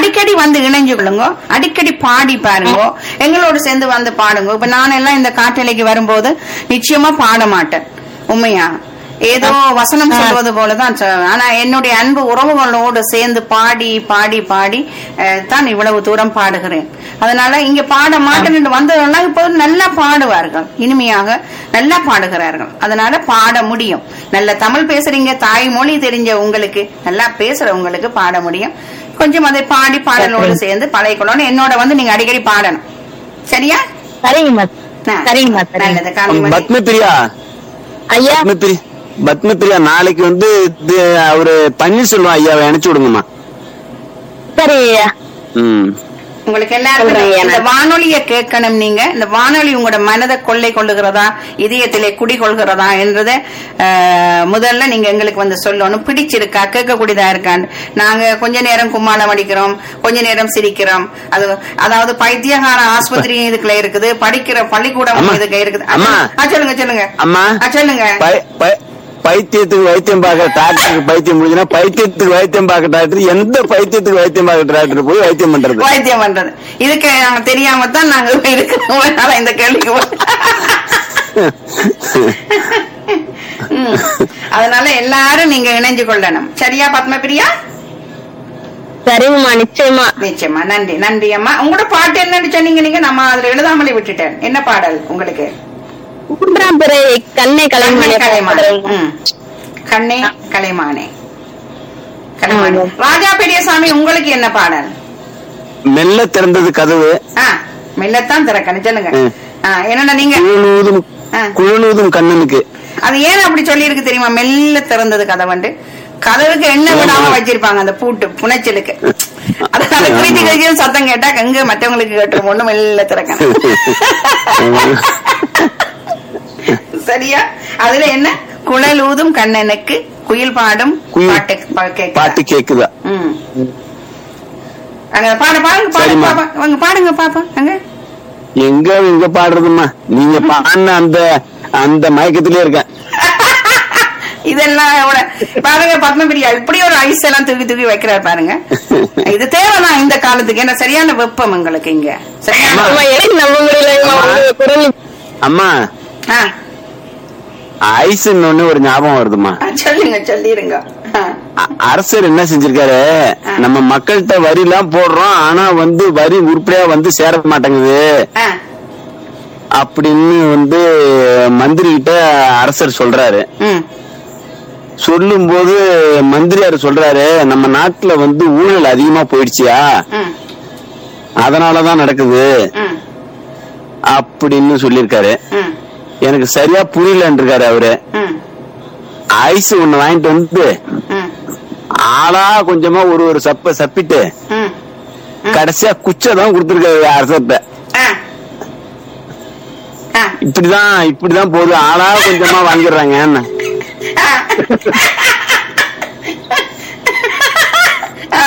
அடிக்கடி வந்து இணைஞ்சு கொள்ளுங்க அடிக்கடி பாடி பாருங்க எங்களோட சேர்ந்து வந்து பாடுங்க இப்ப நான் எல்லாம் இந்த காட்டலைக்கு வரும்போது நிச்சயமா பாட மாட்டேன் உண்மையா ஏதோ வசனம் சொல்வது போலதான் சொ- ஆனா என்னுடைய அன்பு உறவுகளோடு சேர்ந்து பாடி பாடி பாடி அஹ், தான் இவ்வளவு தூரம் பாடுகிறேன் அதனால இங்க பாட மாட்டேன் வந்தவர்கள் இப்போ நல்லா பாடுவார்கள் இனிமையாக நல்லா பாடுகிறார்கள் அதனால பாட முடியும் நல்ல தமிழ் பேசுறீங்க தாய்மொழி தெரிஞ்ச உங்களுக்கு நல்லா பேசுற உங்களுக்கு பாட முடியும் கொஞ்சம் அதை பாடி பாடலோடு சேர்ந்து பழகிக்கொள்ளணும் என்னோட வந்து நீங்க அடிக்கடி பாடணும் சரியா சரிங்கம்மா ஆ. சரிங்கம்மா சரிங்க நல்லது காலைமணி பத்ம பிரியா ஐயா பத்ம பிரி பத்ம பிரியா நாளைக்கு வந்து இது அவரு பன்னீர்செல்வம் ஐயாவை அனுப்பிச்சு விடுங்கம்மா சரி ஐயா ம் உங்களுக்கு எல்லாருக்கும் சொல்றேன் இந்த எனக்கு. வானொலிய கேட்கணும் நீங்க இந்த வானொலி உங்களோட மனதை கொள்ளை கொள்ளுகிறதா இதயத்திலே குடி கொள்கிறதா என்றதை அஹ், முதல்ல நீங்க எங்களுக்கு வந்து சொல்லணும் பிடிச்சிருக்கா கேட்கக்கூடியதா இருக்கான்னு நாங்க கொஞ்ச நேரம் கும்மாளம் அடிக்கிறோம் கொஞ்ச நேரம் சிரிக்கிறோம் அது அதாவது பைத்தியகார ஆஸ்பத்திரி இதுக்குள்ள இருக்குது படிக்கிற பள்ளிக்கூடம் அம்மா. இதுக்கு இருக்குது அம்மா. ஆ, சொல்லுங்க சொல்லுங்க அம்மா ஆ, சொல்லுங்க பை- பை- பைத்தியத்துக்கு வைத்தியம் பார்க்க டாக்டருக்கு பைத்தியம் முடிஞ்சுன்னா பைத்தியத்துக்கு வைத்தியம் பார்க்க டாக்டர் எந்த பைத்தியத்துக்கு வைத்தியம் பார்க்க டாக்டர் போய் வைத்தியம் பண்றது வைத்தியம் பண்றது இதுக்கு நாங்க தெரியாம தான் நாங்க இருக்கிறோம் அதனால இந்த கேள்விக்கு வ- ம். அதனால எல்லாரும் நீங்க இணைஞ்சு கொள்ளணும் சரியா பத்மபிரியா சரிங்கம்மா நிச்சயமா நிச்சயமா நன்றி நன்றி அம்மா உங்களோட பாட்டு என்னன்னு சொன்னீங்க நீங்க நம்ம அதுல எழுதாமலே விட்டுட்டேன் என்ன பாடல் உங்களுக்கு மூன்றாம் பிறை கண்ணை கலைமணி கலைமானே ம். கண்ணே கலைமானே கலைமானே ஆமா. ராஜா பெரியசாமி உங்களுக்கு என்ன பாடல் மெல்ல திறந்தது கதவு ஆ மெல்லத்தான் திறக்கணும் சொல்லுங்க ம். ஆ, என்னடா நீங்க குழுநூதும் ஆ. குழுநூதும் கண்ணனுக்கு அது ஏன் அப்படி சொல்லி இருக்கு தெரியுமா மெல்ல திறந்தது கதவண்டு கதவுக்கு எண்ணெய் விடாம வச்சிருப்பாங்க அந்த பூட்டு புனைச்சலுக்கு அதனால கிழிச்சு கிழிச்சு சத்தம் கேட்டா எங்க மற்றவங்களுக்கு கேட்டுரும் ஒண்ணு மெல்ல திறக்கணும் சரியா அதுல என்ன குழல் ஊதும் கண்ணனுக்கு குயில் பாடும் குயில் பாட்டு பா- கேக்குதா? பாட்டு கேக்குதா ம். அங்க பாட பாருங்க பாருங்க சரிம்மா. பாப்பா அவங்க பாடுங்க பாப்பா அங்க எங்க எங்க பாடுறதும்மா நீங்க பாடின அந்த அந்த மயக்கத்திலே இருக்கேன் இதெல்லாம் எவ்வளவு பாருங்க பத்மபிரியா இப்படி ஒரு ஐஸ் எல்லாம் தூக்கி தூக்கி வைக்கிறார் பாருங்க இது தேவைதான் இந்த காலத்துக்கு ஏன்னா சரியான வெப்பம் உங்களுக்கு இங்க சரியான அம்மா எனக்கு நம்ப முடியலங்கம்மா உங்க குரல் அம்மா ஆ, ஐஸ்ன்னு ஒண்ணு ஒரு ஞாபகம் வருதுமா ஆ, சொல்லுங்க சொல்லிருங்க ஆ, அ- அரசர் என்ன செஞ்சிருக்காரு நம்ம மக்கள்கிட்ட வரி எல்லாம் போடுறோம் ஆனா வந்து வரி உருப்படியா வந்து சேர மாட்டேங்குது ஆ, அப்படின்னு வந்து மந்திரி கிட்ட அரசர் சொல்றாரு ம், சொல்லும் போது மந்திரியார் சொல்றாரு நம்ம நாட்டுல வந்து ஊழல் அதிகமா போயிடுச்சியா ம், அதனாலதான் நடக்குது ம், அப்படின்னு சொல்லியிருக்காரு ம், எனக்கு சரியா புரியலன்னு இருக்காரு அவரு ம், ஐஸ் ஒண்ணு வாங்கிட்டு வந்து ம், ஆளா கொஞ்சமா ஒரு ஒரு சப்ப சப்பிட்டு ம். கடைசியா குச்சதான் கொடுத்திருக்காரு அரசர்கிட்ட ஆ. ஆ, இப்படிதான் இப்படிதான் போகுது ஆளா கொஞ்சமா வாங்கிடுறாங்க ஆ. ஆ.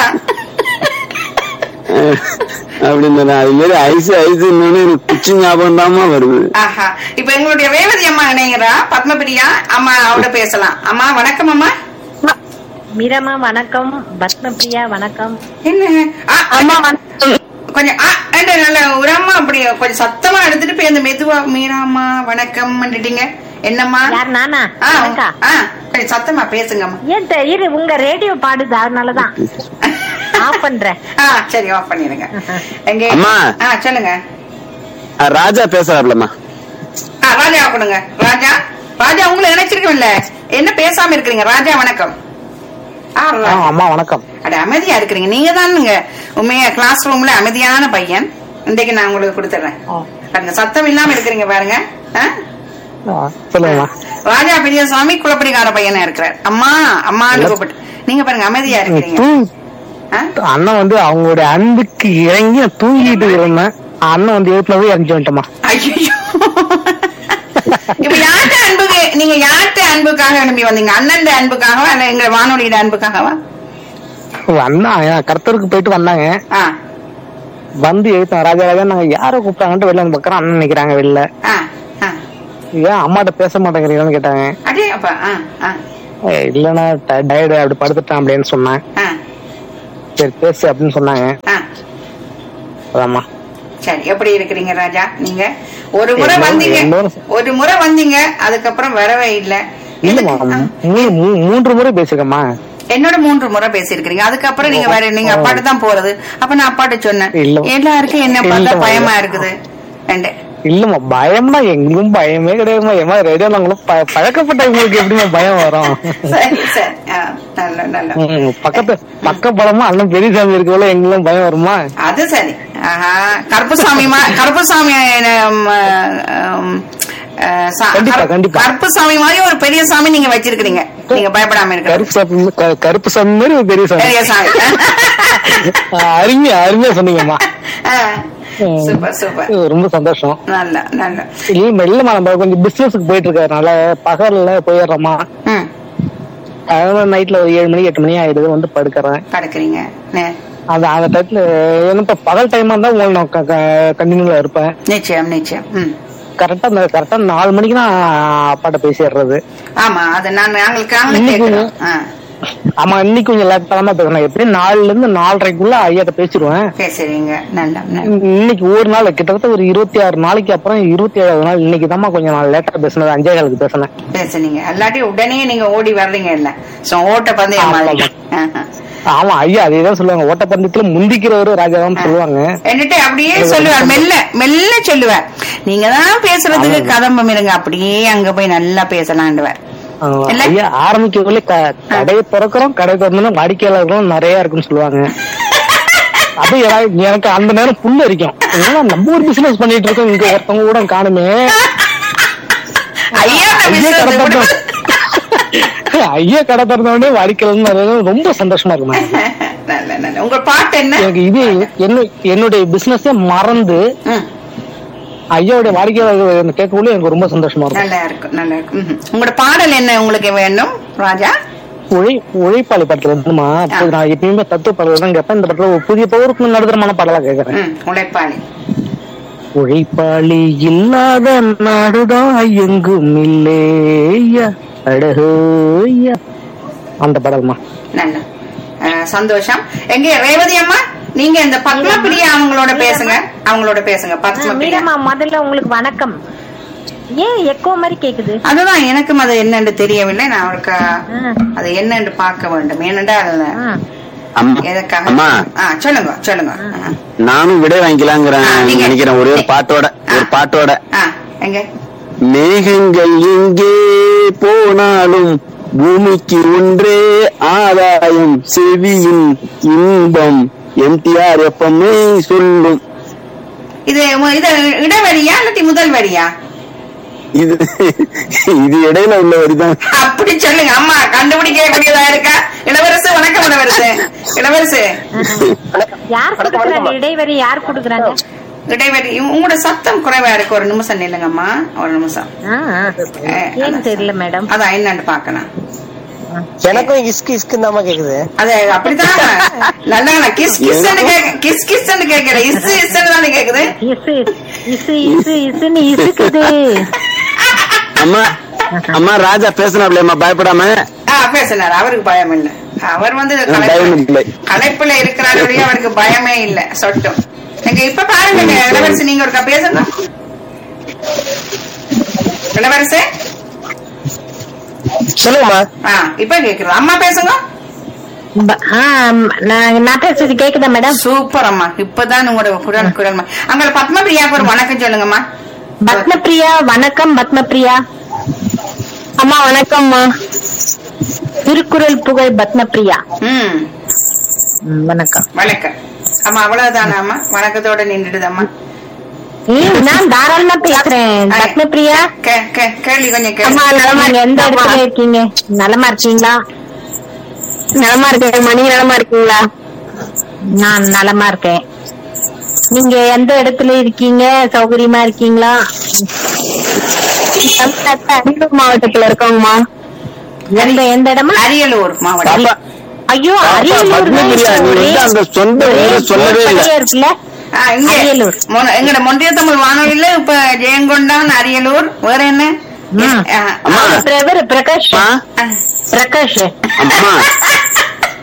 அப்படின்னு அது மாதிரி ஐஸ் ஐஸ் எனக்கு குச்சி ஞாபகம் தாமா வருது ஆஹா இப்ப எங்களுடைய ரேவதி அம்மா இணைகிறா பத்மபிரியா அம்மா அவட பேசலாம் அம்மா வணக்கம் அம்மா மீரம்மா வணக்கம் பத்மபிரியா வணக்கம் என்ன ஆ, அம்மா வணக்கம். கொஞ்சம் ஆ, ஏண்டா, நல்ல ஒரு அம்மா அப்படி கொஞ்சம் சத்தமா எடுத்துட்டு போய் அந்த மெதுவா மீராம்மா வணக்கம் பண்ணிட்டீங்க என்னம்மா யார் நானா ஆ, எனக்கா ஆ, கொஞ்சம் சத்தமா பேசுங்கம்மா ஏன் தெ- இரு உங்க ரேடியோ பாடுது அதனாலதான் ஆஃப் பண்றேன் ஆ சரி ஆஃப் பண்ணிருங்க எங்க அம்மா. ஆ சொல்லுங்க அஹ் ராஜா பேசுறாப்லம்மா ஆ ராஜா கொடுங்க ராஜா ராஜா உங்களை நினைச்சிருக்கோம்ல என்ன பேசாம இருக்கிறீங்க ராஜா வணக்கம் ஆ, ராஜா. அம்மா வணக்கம் அட அமைதியா இருக்கிறீங்க நீங்க தானுங்க உண்மையா கிளாஸ் ரூம்ல அமைதியான பையன் இன்றைக்கு நான் உங்களுக்கு கொடுத்துறேன் பாருங்க சத்தம் இல்லாம இருக்கிறீங்க பாருங்க ஆ? ஆ, சொல்லுங்கம்மா ராஜா பெரியசாமி குளப்படிக்கார பையனா இருக்கிறார் அம்மா அம்மான்னு கூப்பிட்டு நீங்க பாருங்க அமைதியா இருக்கிறீங்க தூங் ஆ? அண்ணன் வந்து அவங்களுடைய அன்புக்கு இறங்கி நான் தூங்கிட்டு இருந்தேன் அண்ணன் வந்து எழுத்துல போய் இறங்கி வந்துட்டோமா ஐயையோ. இப்ப யார்கிட்ட அன்புக்கு நீங்க யார்கிட்ட அன்புக்காக அனுப்பி வந்தீங்க அண்ணன் அன்புக்காகவா இல்ல எங்க வானொலியோட அன்புக்காகவா அண்ணா என் கர்த்தருக்கு போயிட்டு வந்தாங்க ஆ வந்து எழுத்தேன் ராஜா ராஜா நாங்க யார கூப்பிட்டாங்கன்ட்டு வெளில வந்து பாக்குறோம் அண்ணன் நிக்கிறாங்க வெளில ஆ ஆ ஏன் அம்மாட்ட பேச மாட்டேங்கிறீங்கன்னு கேட்டாங்க அடே அப்பா ஆ ஆ ஏய், இல்லண்ணா டயர்டு அப்படி படுத்துட்டான் அப்படின்னு சொன்னேன் ஆ சரி பேசு அப்படின்னு சொன்னாங்க ஆ, அதாம்மா சரி எப்படி இருக்கிறீங்க ராஜா நீங்க ஒரு முறை என்னோட- வந்தீங்க என்னோட- ஒரு முறை வந்தீங்க அதுக்கப்புறம் வரவே இல்ல இல்லம்மா எதுக்கு? ஆ, மூ- மூ- மூன்று முறை பேசிருக்கேம்மா என்னோட மூன்று முறை பேசியிருக்கிறீங்க அதுக்கப்புறம் நீங்க வேற நீங்க அப்பாட்ட தான் போறது அப்ப நான் அப்பாட்ட சொன்னேன் இல்ல. எல்லாருக்கும் என்ன பார்த்தா இல்ல. பயமா இருக்குது ரெண்டு இல்லம்மா பயம்னா எங்களும் பயமே கிடையாதுமா ஏமா ரேடியோ நாங்களும் ப- பழக்கப்பட்டவங்களுக்கு எப்படிமா பயம் வரும் சரி சரி ஆ, நல்ல நல்ல ம், பக்கத்து பக்க படமா அண்ணன் பெரியசாமி இருக்கவள எங்களும் பயம் வருமா அது சரி ஆஹா கருப்புசாமி மா- கருப்புசாமி ஆம், ஆம், ஆ, சா- கண்டிப்பா, கருப்பு- கண்டிப்பா. கருப்புசாமி மாதிரி ஒரு பெரிய சாமி நீங்க வச்சிருக்கீங்க நீங்க பயப்படாம இருக்க கருப்பு சாமி க- கருப்பு சாமி மாதிரி ஒரு பெரிய சாமி பெரிய சாமி ஆ, அருமையா அருமையா சொன்னீங்கம்மா ஆ, சூப்பர் சூப்பர் இது ரொம்ப சந்தோஷம் நல்ல நல்ல இல்ல இல்லம்மா நம்ம கொஞ்சம் பிசினஸ்க்கு போயிட்டு இருக்கறதுனால பகல்ல போயிடுறோமா ம் அதனால நைட்ல ஒரு ஏழு மணி எட்டு மணி ஆயிடுது வந்து படுக்கிறேன் படுக்கிறீங்க நே- அந்த அந்த டயத்துல என்ன இப்ப பகல் டைமா இருந்தா உங்களுக்கு நான் கண்டினியூல இருப்பேன் நிச்சயம் நிச்சயம் ம் கரெக்டா அந்த கரெக்டா நாலு மணிக்கு நான் அப்பாட்ட பேசிடுறது ஆமா அது நான் நாங்களுக்கு நாங்களே இன்னைக்கு கேட்கிறோம் ஆ, ஆமா இன்னைக்கு கொஞ்சம் லேட்டாலமா பேசுறேன் எப்படியும் நாலுல இருந்து நாலரைக்குள்ள ஐயாட்ட பேசிடுவேன் பேசுறீங்க நல்ல நல்ல. இன்னைக்கு ஒரு நாள் கிட்டத்தட்ட ஒரு இருபத்தி ஆறு நாளைக்கு அப்புறம் இருபத்தி ஏழாவது நாள் இன்னைக்கு தாம்மா கொஞ்சம் நான் லேட்டா பேசினது அஞ்சே காலுக்கு பேசினேன் பேசுனீங்க அல்லாட்டி உடனே நீங்க ஓடி வர்றீங்க இல்ல சோ ஓட்ட பந்தயம் மாதிரி ஆஹா. ஆமா ஐயா அதேதான் சொல்லுவாங்க ஓட்டப்பந்தயத்துல முந்திக்கிறவரு ராஜாதான் சொல்லுவாங்க என்கிட்ட அப்படியே சொல்லுவார் மெல்ல மெல்ல சொல்லுவார் நீங்க தான் பேசுறதுக்கு கதம்பம் இருங்க அப்படியே அங்க போய் நல்லா பேசலாண்டுவார் ஆமா, இல்ல? ஐயா ஆரம்பிக்கக்குள்ள க- கடையை திறக்கிறோம் கடை திறந்தோம்னா வாடிக்கையாளர்களும் நிறைய இருக்குன்னு சொல்லுவாங்க அது எனக்கு- எனக்கு அந்த நேரம் புல்லு அரிக்கும் என்னடா நம்ம ஒரு பிசினஸ் பண்ணிட்டு இருக்கோம் இங்க ஒருத்தவங்க கூட காணுமே ஐயா ஐயா business கடை விடு- திறந்த ஐயா கடை திறந்தவொடனே வாடிக்கையாளர் நிறைய ரொம்ப சந்தோஷமா இருக்கும் எனக்கு. நல்ல நல்ல உங்க பாட்டு என்ன எனக்கு இது என்ன என்னுடைய பிசினஸே மறந்து ம், ஐயாவுடைய வாடிக்கையாளர் கேட்கக்குள்ள எனக்கு ரொம்ப சந்தோஷமா இருக்கும் நல்லா இருக்கும் நல்லா இருக்கும் ம்ஹும். உங்களோட பாடல் என்ன உங்களுக்கு வேண்டும் ராஜா உழை உழைப்பாளி படத்துல இருந்துமா அப்போ நான் எப்பயுமே தத்துவ பாடல் தான் கேட்பேன் இந்த படத்துல ஒரு புதிய பவருக்கு நடுத்தரமான பாடலா கேட்கறேன் ம், உழைப்பாளி உழைப்பாளி இல்லாத நாடுதான் எங்கும் இல்லையா அடஹோய்யா அந்த பாடல்மா நல்ல அஹ், சந்தோஷம் எங்க ரேவதி அம்மா நீங்க இந்த பத்மபிரியா அவங்களோட பேசுங்க அவங்களோட பேசுங்க பத்மபிரியா மீரம்மா முதல்ல உங்களுக்கு வணக்கம் ஏன் எக்கோ மாதிரி கேக்குது அதுதான் எனக்கும் அது என்னன்னு தெரியவில்லை நான் அவருக்கு ஆ. அது என்னன்னு பார்க்க வேண்டும் ஏனென்றால் ஆ. அம்மா எதற்காக அம்மா ஆ, சொல்லுங்க சொல்லுங்க ஆ. நானும் விடை வாங்கிக்கலாங்கிறேன் ஆ, நீங்க- நினைக்கிறேன் ஒரே ஒரு பாட்டோட ஒரு பாட்டோட ஆ, எங்க மேகங்கள் எங்கே போனாலும் பூமிக்கு ஒன்றே ஆதாயம் செவியின் இன்பம் எம்டிஆர் எப்பவுமே சொல்லும் இது மு- இது இடைவெளியா இல்லாட்டி முதல் வரியா இது இது இடையில உள்ள வரிதான் அப்படி சொல்லுங்க அம்மா கண்டுபிடிக்க கூடியதா இருக்கா இளவரசு வணக்கம் இளவரசு இளவரசு யார் குடுக்குறாங்க இடைவெளி யார் குடுக்குறாங்க இடைவெளி உங்களோட சத்தம் குறைவா இருக்கு ஒரு நிமிஷம் நில்லுங்கம்மா ஒரு நிமிஷம் ஆ, ஆ. அஹ், ஏன்னு தெரியல மேடம் அதான் என்னன்னு பாக்கலாம் எனக்கும் இஸ்கு இஸ்கு தாமா கேக்குது அது அப்படித்தான் நல்லா கிஸ் கிஸ் கிஸ் கிஸ் கேக்குற இஸ் இஸ் தானே கேக்குது இசு இசு இசு இசுன்னு இசுக்குது அம்மா அம்மா ராஜா பேசினாப்லையம்மா பயப்படாம ஆ பேசினார் அவருக்கு பயம் இல்ல அவர் வந்து பயம் களைப்பு- இல்லை. களைப்புல இருக்கிறாருடைய அவருக்கு பயமே இல்ல சொட்டும் எங்க இப்ப பாருங்க இளவரசி நீங்க ஒருக்கா பேசுங்க இளவரசு சொல்லுங்கம்மா ஆ இப்ப கேக்குது அம்மா பேசுங்க ப- ஆ, நான் நான் பேசுறது கேக்குதா மேடம் சூப்பர் அம்மா இப்பதான் உங்களோட குரல் குரல் மா- அங்க பத்மபிரியாக்கு ஒரு வணக்கம் சொல்லுங்கம்மா பத்மபிரியா வணக்கம் பத்மபிரியா அம்மா வணக்கம்மா திருக்குறள் புகழ் பத்மபிரியா ம் ம், வணக்கம் வணக்கம் அம்மா அவ்வளவுதானா அம்மா வணக்கத்தோட நின்றுடுதம்மா ஏய், நான் தாராளமா பேசுறேன் ஆ. பத்மபிரியா கே- கே- கேள்வி கொஞ்சம் கேள்வி அம்மா நலமா நீங்க எந்த இடத்துல இருக்கீங்களா? இருக்கீங்க நலமா இருக்கீங்களா நலமா இருக்கேன் மணி நலமா இருக்கீங்களா நான் நலமா இருக்கேன் நீங்க எந்த இடத்துல இருக்கீங்க சௌகரியமா இருக்கீங்களா தமிழ்நாட்டுல அரியலூர் மாவட்டத்துல இருக்கோங்கம்மா எந்த எந்த இடமா அரியலூர் மாவட்டம் பாப்பா ஐயோ பாப்பா, அரியலூர் பத்மபிரியா, நீ வந்து அந்த சொந்த ஊரை சொல்லவே இல்ல. இருக்குல்ல ஆ, இங்க அரியலூர். மொன- எங்கட மொன்றிய தமிழ் வானொலியில இப்ப ஜெயங்கொண்டான் அரியலூர் வேற என்ன ம். ஆ, அம்மா பிரவர் பிரகாஷ் அம்மா ஆ, பிரகாஷ் அம்மா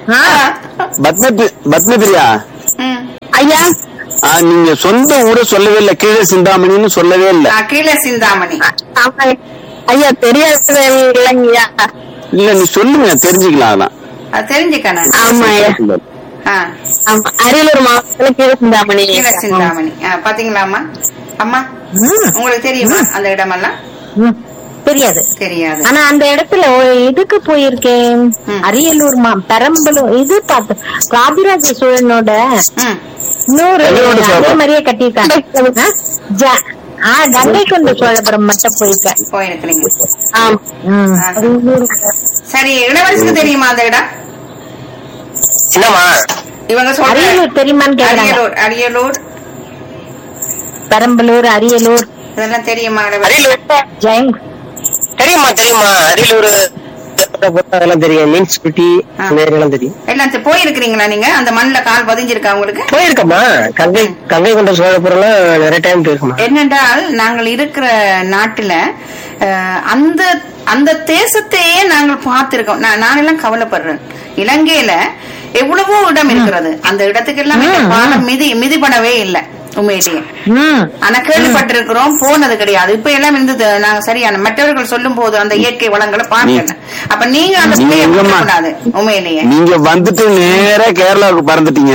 ஆ, பத்ம பத்ம பிரியா ம். ஐயா ஆ, நீங்க சொந்த ஊரை சொல்லவே இல்ல கீழே சிந்தாமணின்னு சொல்லவே இல்ல ஆ, கீழே சிந்தாமணி ஆமா ஐயா தெரியாது இல்லைங்கய்யா இல்ல நீ சொல்லுங்க தெரிஞ்சுக்கலாம் அதான் அது தெரிஞ்சுக்கணும் ஆமா ஐயா ஆ, ஆமா அரியலூர் மாவட்டத்துல கீழ சிந்தாமணி கீழே சிந்தாமணி ஆ, பாத்தீங்களாம்மா அம்மா உங்களுக்கு தெரியுமா அந்த இடமெல்லாம் ம், தெரியாது தெரியாது ஆனா அந்த இடத்துல ஒரு இதுக்கு போயிருக்கேன் ம். அரியலூர் மா பெரம்பலூர் இது பார்த்து ராஜராஜ சோழனோட ம். இன்னொரு கங்கைகொண்ட அதே சோழபுரம். மாதிரியே கட்டியிருக்காங்க ஆ? ஜ- ஆ கங்கை கொண்ட சோழபுரம் மட்டும் போயிருக்கேன் போயிருக்கிறீங்க ஆமா ம். ஆ. சரி இளவரசுக்கு தெரியுமா அந்த இடம் என்னம்மா இவங்க சொல்ற அரியலூர் தெரியுமான்னு கேக்குறாங்க அரியலூர் அரியலூர் பெரம்பலூர் அரியலூர் இதெல்லாம் தெரியுமா இளவரசி அரியலூர் ஜெயம் தெரியுமா தெரியுமா அரியலூர் அதெல்லாம் தெரியும் மீன்ஸ் குட்டி ஆ. அந்த ஏரியாலாம் தெரியும் எல்லாம் தெ- போயிருக்கிறீங்களா நீங்க அந்த மண்ணுல கால் பதிஞ்சிருக்கா உங்களுக்கு போயிருக்கம்மா கங்கை கங்கை கொண்ட சோழபுரம்லாம் நிறைய டைம் போயிருக்கோமா என்னென்றால் நாங்கள் இருக்கிற நாட்டுல அஹ், அந்த அந்த தேசத்தையே நாங்கள் பார்த்திருக்கோம் நான் நானெல்லாம் கவலைப்படுறேன் இலங்கையில எவ்வளவோ இடம் இருக்கிறது அந்த இடத்துக்கெல்லாம் இந்த பாலம் மிதி மிதிபடவே இல்லை உண்மையிலேயே ம் ஆனா கேள்விப்பட்டிருக்கிறோம் போனது கிடையாது இப்ப எல்லாம் இருந்தது நாங்க சரியான மற்றவர்கள் சொல்லும் போது அந்த இயற்கை வளங்களை பார்க்கல அப்ப நீங்க அந்த நீங்க பிள்ளைய எங்கம்மா? கூடாது உண்மையிலேயே நீங்க வந்துட்டு நேரா கேரளாவுக்கு பறந்துட்டீங்க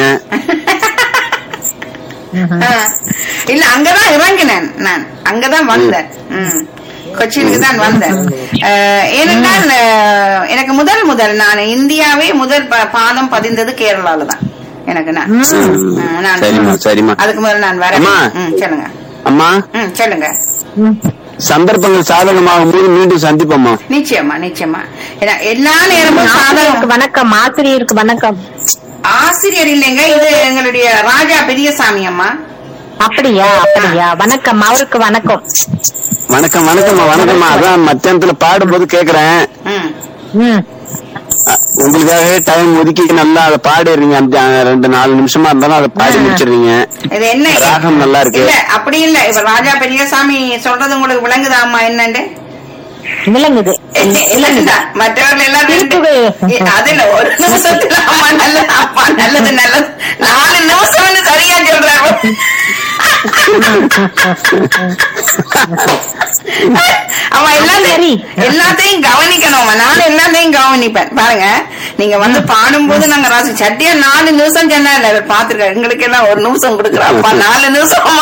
ஆ. இல்ல அங்கதான் இறங்கினேன் நான் அங்கதான் வந்தேன் ம். கொச்சினுக்கு தான் வந்தேன் அஹ், ஏனென்றால் அஹ், எனக்கு முதல் முதல் நான் இந்தியாவே முதல் ப- பாதம் பதிந்தது கேரளால தான் எனக்கு நான் ஆ, நான் சரிம்மா, சரிம்மா. அதுக்கு முதல்ல நான் வரேன் அம்மா. ம், சொல்லுங்க அம்மா ம் சொல்லுங்க சந்தர்ப்பங்கள் சாதகமாகும் போது மீண்டும் சந்திப்போம்மா நிச்சயமா நிச்சயமா ஏன்னா எல்லா நேரமும் ஆசிரியருக்கு சாதகம் வணக்கம் ஆசிரியருக்கு வணக்கம் ஆசிரியர் இல்லைங்க இது எங்களுடைய ராஜா பெரியசாமி அம்மா அப்படியா அப்படியா வணக்கம் அவருக்கு வணக்கம் வணக்கம் வணக்கம்மா வணக்கம்மா அதான் மத்தியானத்துல பாடும்போது கேக்குறேன் ம் ம் அ- உங்களுக்காகவே டைம் ஒதுக்கி நல்லா அதை பாடிடுறீங்க அந்த அ, ரெண்டு நாலு நிமிஷமா இருந்தாலும் அதை பாடி முடிச்சிடுறீங்க இது என்ன ராகம் நல்லா இருக்கு. இல்ல அப்படி இல்ல இப்ப ராஜா பெரியசாமி சொல்றது உங்களுக்கு விளங்குதா அம்மா என்னண்டு விளங்குது இல்ல மற்றவர்கள் எல்லாம் ரெண்டு- திருப்புகழ். இ- அதுல ஒரு நிமிஷத்துல அம்மா நல்லது அப்பா நல்லது நல்லது நாலு நிமிஷம் வந்து சரியா சொல்றாங்க அவன் சரி. எல்லாத்தையும் எல்லாத்தையும் கவனிக்கணும் நான் எல்லாத்தையும் கவனிப்பேன் பாருங்க நீங்க வந்து பாடும்போது நாங்க ராசி சட்டியா நாலு நிமிஷம் சொன்னா இல்ல இவர் பாத்துருக்காரு எங்களுக்கு எல்லாம் ஒரு நிமிஷம் கொடுக்குறாப்பா நாலு நிமிஷமா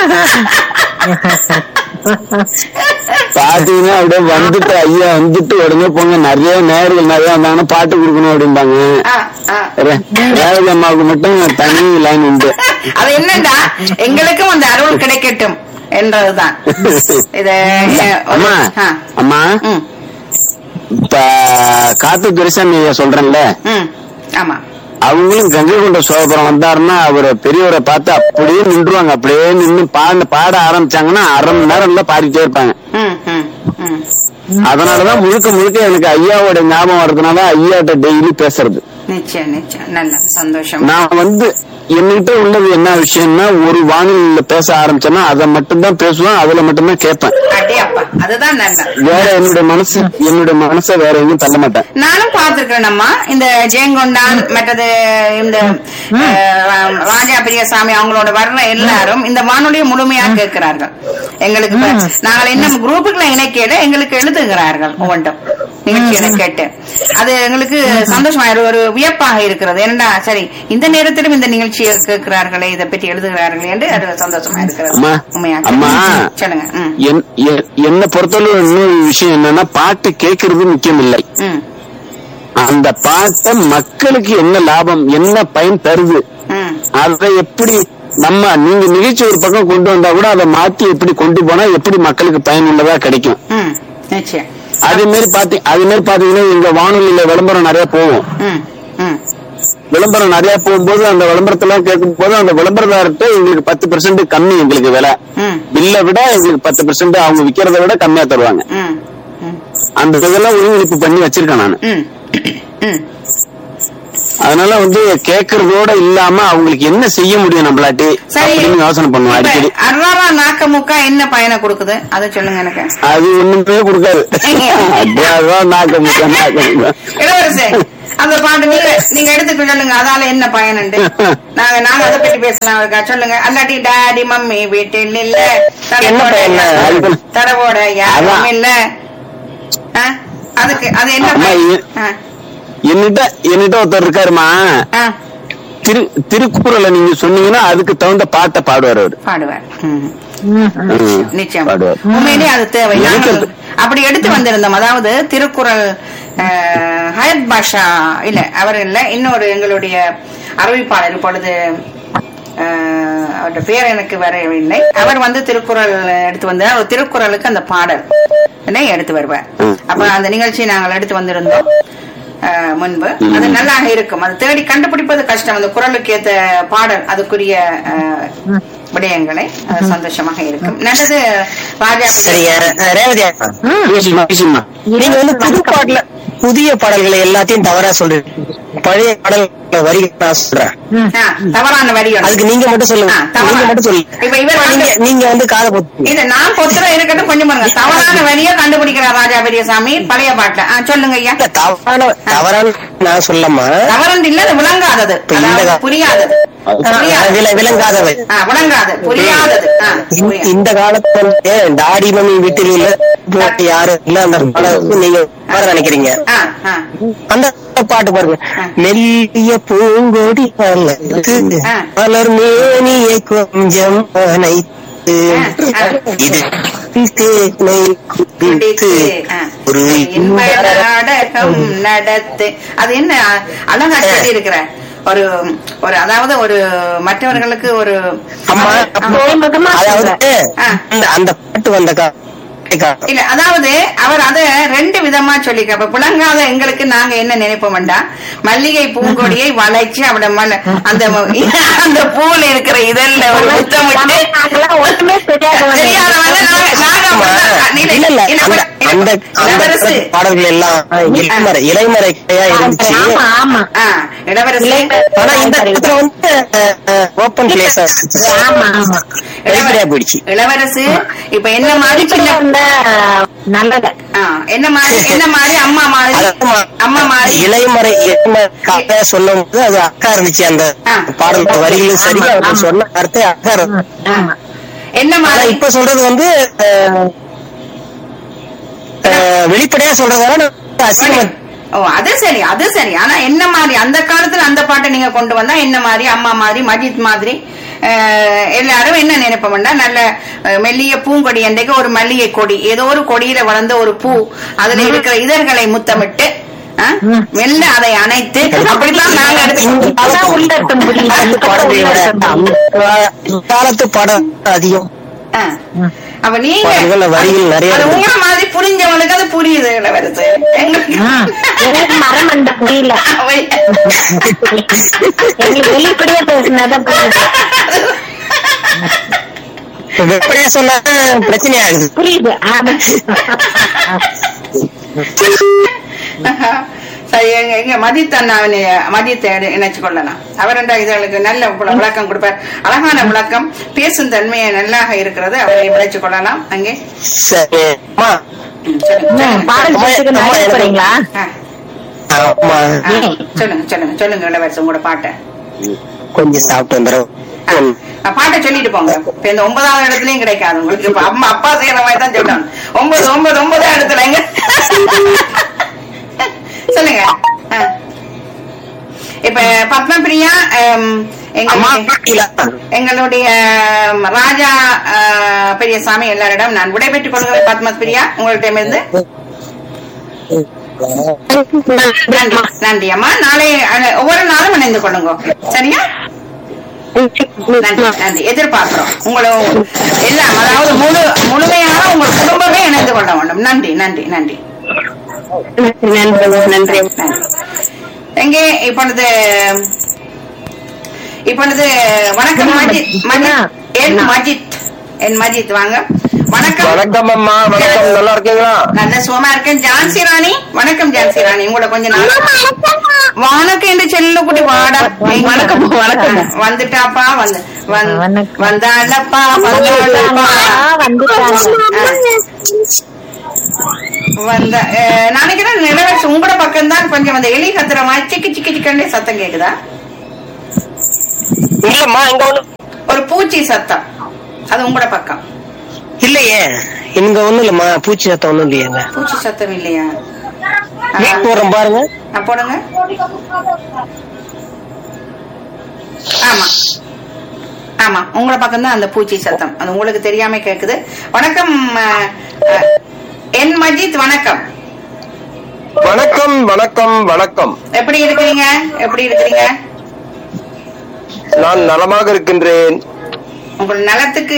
பாத்தீங்கன்னா அப்படியே வந்துட்டு ஐயா வந்துட்டு உடனே போங்க நிறைய நேர்கள் நிறைய வந்தாங்கன்னா பாட்டு கொடுக்கணும் அப்படிம்பாங்க ஆ, ஆ. ரே- ரேவதி அம்மாவுக்கு மட்டும் தனி லைன் உண்டு அது என்னண்டா எங்களுக்கும் அந்த அருள் கிடைக்கட்டும் என்றதுதான் இது அஹ், ஒரு- அம்மா ஆ, அம்மா ம், இப்ப காத்து துரைசாமி ஐயா சொல்றேன்ல ம், ஆமா அவங்களும் கங்கை கொண்ட சோழபுரம் வந்தாருன்னா அவரை பெரியவரை பார்த்து அப்படியே நின்றுவாங்க அப்படியே நின்று பாட பாட ஆரம்பிச்சாங்கன்னா அரை மணி நேரம் எல்லாம் பாடிட்டே இருப்பாங்க ம், ம், ம். அதனாலதான் முழுக்க முழுக்க எனக்கு ஐயாவோட ஞாபகம் வர்றதுனால ஐயாட்ட டெய்லி பேசுறது நிச்சயம் நிச்சயம் நல்ல சந்தோஷம் நான் வந்து என்கிட்ட உள்ளது என்ன விஷயம்னா ஒரு வானிலையில பேச ஆரம்பிச்சேன்னா அதை மட்டும்தான் பேசுவேன் அதுல மட்டும்தான் கேட்பேன் அடே அப்பா அதுதான் நல்ல வேற என்னுடைய மனசு என்னுடைய மனசை வேற எங்கேயும் தள்ள மாட்டேன் நானும் பார்த்திருக்கிறேன் அம்மா இந்த ஜெயங்கொண்டான் மற்றது இந்த அஹ், ராஜா பெரியசாமி அவங்களோட வர்ற எல்லாரும் இந்த வானொலியை முழுமையா கேட்கிறார்கள் எங்களுக்கு இப்ப நாங்கள் இன்னும் குரூப்புகளை இணைக்கல எங்களுக்கு எழுதுகிறார்கள் ஒவ்வொன்றும் நிகழ்ச்சிகளை கேட்டு அது எங்களுக்கு சந்தோஷமா இரு- ஒரு வியப்பாக இருக்கிறது என்னடா சரி இந்த நேரத்திலும் இந்த நிகழ்ச்சியை கேட்கிறார்களே இதை பற்றி எழுதுகிறார்களே என்று அது சந்தோஷமா இருக்கிறது அம்மா, உண்மையா அம்மா. சொல்லுங்க ம் என்- எ- என்னை பொறுத்தளவு இன்னொரு விஷயம் என்னன்னா பாட்டு கேட்கறது முக்கியம் இல்லை ம் அந்த பாட்டை மக்களுக்கு என்ன லாபம் என்ன பயன் தருது ம் அதை எப்படி நம்ம நீங்க நிகழ்ச்சி ஒரு பக்கம் கொண்டு வந்தா கூட அதை மாத்தி எப்படி கொண்டு போனா எப்படி மக்களுக்கு பயனுள்ளதா கிடைக்கும் ம் நிச்சயம் அதே மாதிரி பாத்தி அதே மாதிரி பாத்தீங்கன்னா எங்க வானொலியில விளம்பரம் நிறைய போகும் ம் ம் விளம்பரம் நிறைய போகும்போது அந்த விளம்பரத்தெல்லாம் கேட்கும் போது அந்த விளம்பரதார்ட்ட எங்களுக்கு பத்து பெர்சென்ட் கம்மி எங்களுக்கு விலை ம் பில்லை விட எங்களுக்கு பத்து பெர்சென்ட் அவங்க விக்கிறத விட கம்மியா தருவாங்க ம் ம் அந்த இதெல்லாம் ஒருங்கிணைப்பு பண்ணி வச்சிருக்கேன் நான் ம் ம் அதனால வந்து கேட்கறதோட இல்லாம அவங்களுக்கு என்ன செய்ய முடியும் நம்மளாட்டி சரி அப்படின்னு யோசனை பண்ணுவோம் இப்ப அடிக்கடி அருளாரா நாக்க முக்கா என்ன பயனை கொடுக்குது அதை சொல்லுங்க எனக்கு அது ஒண்ணுமே கொடுக்காது அப்படியே அதான் நாக்க முக்க நாக்க முக்க இளவரசே அந்த பாட்டு நீங்க நீங்க எடுத்துக்க சொல்லுங்க அதால என்ன பயனுண்டு நாங்க நாங்க அதை பத்தி பேசலாம் இருக்கா சொல்லுங்க அல்லாட்டி டாடி மம்மி வீட்டில் இல்ல என்ன பயன்? தடவோட தடவோட யாரும் அதான். இல்ல ஆ? அதுக்கு அது என்ன அம்மா, பயன்? இது- ஆ, என்னிட்ட என்னிட்ட ஒருத்தர் இருக்காருமா ஆ, திரு திருக்குறளை நீங்க சொன்னீங்கன்னா அதுக்கு தகுந்த பாட்டை பாடுவார் அவரு பாடுவார் ம். ம், நிச்சயம் பாடுவார் உண்மையிலே அது தேவை எனக்கு நாங்கள் அப்படி எடுத்து வந்திருந்தோம் அதாவது திருக்குறள் அஹ், ஹயத் பாஷா இல்ல அவர் இல்ல இன்னொரு எங்களுடைய அறிவிப்பாளர் இப்பொழுது அஹ், அவருடைய பேர் எனக்கு வரவில்லை அவர் வந்து திருக்குறள் எடுத்து வந்து அவர் திருக்குறளுக்கு அந்த பாடல் என்ன எடுத்து வருவார் ம். அப்ப அந்த நிகழ்ச்சி நாங்கள் எடுத்து வந்திருந்தோம் அஹ், முன்பு அது நல்லாக இருக்கும் அது தேடி கண்டுபிடிப்பது கஷ்டம் அந்த குரலுக்கு ஏத்த பாடல் அதுக்குரிய அஹ், விடயங்களை அது சந்தோஷமாக இருக்கும் நல்லது ராஜா சரியா ரேவதி அக்கா, பேசுமா பேசுமா நீங்க வந்து புது பாடல புதிய பாடல்களை எல்லாத்தையும் தவறா சொல்றீங்க பழைய பாடல் வரிகள் நான் சொல்றேன் ஆ, தவறான வரிகள் அதுக்கு நீங்க மட்டும் சொல்லுங்க ஆ, தவறா- நீங்க மட்டும் சொல்லுங்க இப்ப இவர் வந்து- நீங்க நீங்க வந்து காதை பொத்து இல்ல நான் பொத்துற இருக்கட்டும் கொஞ்சம் பாருங்க தவறான வரியை கண்டுபிடிக்கிறார் ராஜா பெரியசாமி பழைய பாட்டுல ஆ, சொல்லுங்க ஐயா இல்ல, தவறான தவறான நான் சொல்லமா தவறந்து இல்ல அது விளங்காதது இப்ப இந்த அதாவது கா- புரியாதது புரியாதது. வில- விளங்காதவை ஆ, விளங்காது புரியாதது ஆ, இந்த- புரியாது. இந்த காலத்துல வந்து டாடி மம்மி வீட்டில் இல்ல போட்டு யாரும் இல்ல அந்த பாடலுக்கு நீங்க பாட நினைக்கிறீங்க ஆ, ஆ. அந்த பாட்டு பாருங்க ஆ. மெல்லிய பூங்கொடி வளர்த்து ஆ. மலர் மேனியை கொஞ்சம் அணைத்து ஆ, ஆ. இது தேனை குடித்து குடித்து, ஆ. ஒரு இன்ப இன்ப நாடகம் நடத்து அது என்ன அழகா சொல்லி இருக்கிற ஒரு ஒரு அதாவது ஒரு மற்றவர்களுக்கு ஒரு அம்மா மறைமுகமா அதாவது ஆ. அந்த அந்த பாட்டு வந்த கா- கா- இல்ல அதாவது அவர் அத ரெண்டு விதமா சொல்லிக்க அப்ப புலங்காத எங்களுக்கு நாங்க என்ன நினைப்போம்டா மல்லிகை பூங்கொடியை வளைச்சு அவட மல அந்த அந்த பூல இருக்கிற இதழ்ல ஒரு முத்தமிட்டு நாங்கெல்லாம் ஒண்ணுமே தெரியாதவங்க. தெரியாதவங்க நாங்க- நாங்க ஆமா. அப்படிதான். இல்ல, இல்ல இல்ல இல்ல, அந்த இல்ல, அந்த அந்த இளவரசு பாடல்கள் எல்லாம் இலைமறை இலைமறை கையா இருந்துச்சு ஆமா ஆமா ஆ, இளவரசி ஆனா இந்த இடத்துல வந்து ஓப்பன் பிளேஸ் ஆமா ஆமா வெளிப்படையா போயிடுச்சு இளவரசு இப்ப என்ன மாதிரி இப்படி சின்ன வந்த நல்லது ஆ, என்ன மாதிரி என்ன மாதிரி அம்மா மாதிரி அதாம்மா, அம்மா மாதிரி இலைமறை இலைமறை கதை சொல்லும் போது அது அக்கா இருந்துச்சு அந்த ஆ. பாடல் வரிகளும் சரி அவர் சொன்ன கருத்தை அக்கா இருந்துச்சு ஆமா என்ன ஆனா மாதிரி இப்ப சொல்றது வந்து அஹ், அஹ், வெளிப்படையா சொல்றதால அசிங்கமா ஓ அது சரி அது சரி ஆனா என்ன மாதிரி அந்த காலத்துல அந்த பாட்டை நீங்க கொண்டு வந்தா என்ன மாதிரி அம்மா மாதிரி மஜித் மாதிரி அஹ், எல்லாரும் என்ன நினைப்போம்னா நல்ல அஹ், மெல்லிய பூங்கொடி அன்றைக்கு ஒரு மல்லிகை கொடி ஏதோ ஒரு கொடியில வளர்ந்த ஒரு பூ அதுல இருக்கிற இதழ்களை முத்தமிட்டு ஆ, மெல்ல அதை அணைத்து அப்படித்தான் நாங்க எடுத்து அதான் உள்ள இருக்க முடியல அந்த பாடல்களை விட அந்த கா- காலத்து பாடம் அதிகம் ஆ. அப்ப நீங்க பாடல்கள்ல வரிகள் நிறைய அது இருக்கு. உங்களை மாதிரி புரிஞ்சவங்களுக்கு அது புரியுது இளவரசு எங்களுக்கு எனக்கு மரம் அந்த புரியல அவை- எங்களுக்கு வெளிப்படையா பேசினாதான் புரியுது வெளிப்படையா சொன்னா பிரச்சனை ஆகுது புரியுது ஆமா சரி எங்க எங்க மதித் அண்ணாவினை மதியத்தை இணைச்சு கொள்ளலாம் அவர் என்ற இதற்கு நல்ல விள- விளக்கம் கொடுப்பார் அழகான விளக்கம் பேசும் தன்மையை நல்லாக இருக்கிறது அவரை இணைச்சு கொள்ளலாம் அங்கே சரி அம்மா ம், சொல்லுங்க ம், பாடல் கேட்டுக்கு அம்மா, நிறைய போறீங்களா ஆ, ஆமா ஆ, சொல்லுங்க சொல்லுங்க சொல்லுங்க இளவரசு உங்களோட பாட்டை கொஞ்சம் சாப்பிட்டு வந்துடும் ஆ, பாட்டை சொல்லிட்டு போங்க இப்ப இந்த ஒன்பதாவது இடத்துலயும் கிடைக்காது உங்களுக்கு இப்ப அம்மா அப்பா செய்யற மாதிரி தான் சொல்லணும் ஒன்பது ஒன்பது ஒன்பதாவது இடத்துல எங்க சொல்லுங்க ஆ. இப்ப பத்மபிரியா ஹம், அம்மா எங்களுடைய இல்ல எங்களுடைய ஹம், ராஜா ஆ, பெரியசாமி எல்லாரிடம் நான் விடைபெற்றுக் கொள்கிறேன் பத்மபிரியா உங்கள்கிட்ட நன்றி நன்றி அம்மா நாளை அஹ், ஒவ்வொரு நாளும் இணைந்து கொள்ளுங்க சரியா நன்றி நன்றி எதிர்பார்க்கிறோம் உங்களை எல்லாம் அதாவது முழு முழுமையாக உங்கள் குடும்பமே இணைந்து கொள்ள வேண்டும் நன்றி நன்றி நன்றி நன்றி நன்றி நன்றி எங்கே இப்பொழுது இப்பொழுது வணக்கம் மஜித் மஜித் என் மஜித் என் மஜித் வாங்க வணக்கம் வணக்கம் அம்மா வணக்கம் நல்லா இருக்கீங்களா நல்ல சுகமா இருக்கேன் ஜான்சி ராணி வணக்கம் ஜான்சி ராணி உங்களை கொஞ்ச நாள் வணக்கம் என்று செல்லுக்குட்டி வாடா வணக்கம் வணக்கம் வந்துட்டாப்பா வந்து வந்து- வணக்கம். வந்தாளப்பா வந்தாளப்பா வந்துட்டாங்க ஆ. வந்த அஹ், நான் நினைக்கிறேன் நிலவரசு உங்களோட பக்கம் தான் கொஞ்சம் அந்த எலி கத்துற மாதிரி சிக்கி சிக்கி சிக்கண்டே சத்தம் கேக்குதா இல்லம்மா இங்க ஒண்ணு ஒரு பூச்சி சத்தம் அது உங்களோட பக்கம் இல்லையே இங்க ஒண்ணும் இல்லம்மா பூச்சி சத்தம் ஒண்ணும் இல்லையாங்க பூச்சி சத்தம் இல்லையா மீட் போடுறோம் பாருங்க ஆ, போடுங்க ஆமா ஆமா உங்களோட பக்கம் தான் அந்த பூச்சி சத்தம் அது உங்களுக்கு தெரியாம கேக்குது வணக்கம் அஹ், அஹ், என் மஜித் வணக்கம் வணக்கம் வணக்கம் வணக்கம் எப்படி இருக்கிறீங்க எப்படி இருக்கிறீங்க நான் நலமாக இருக்கின்றேன் உங்கள் நலத்துக்கு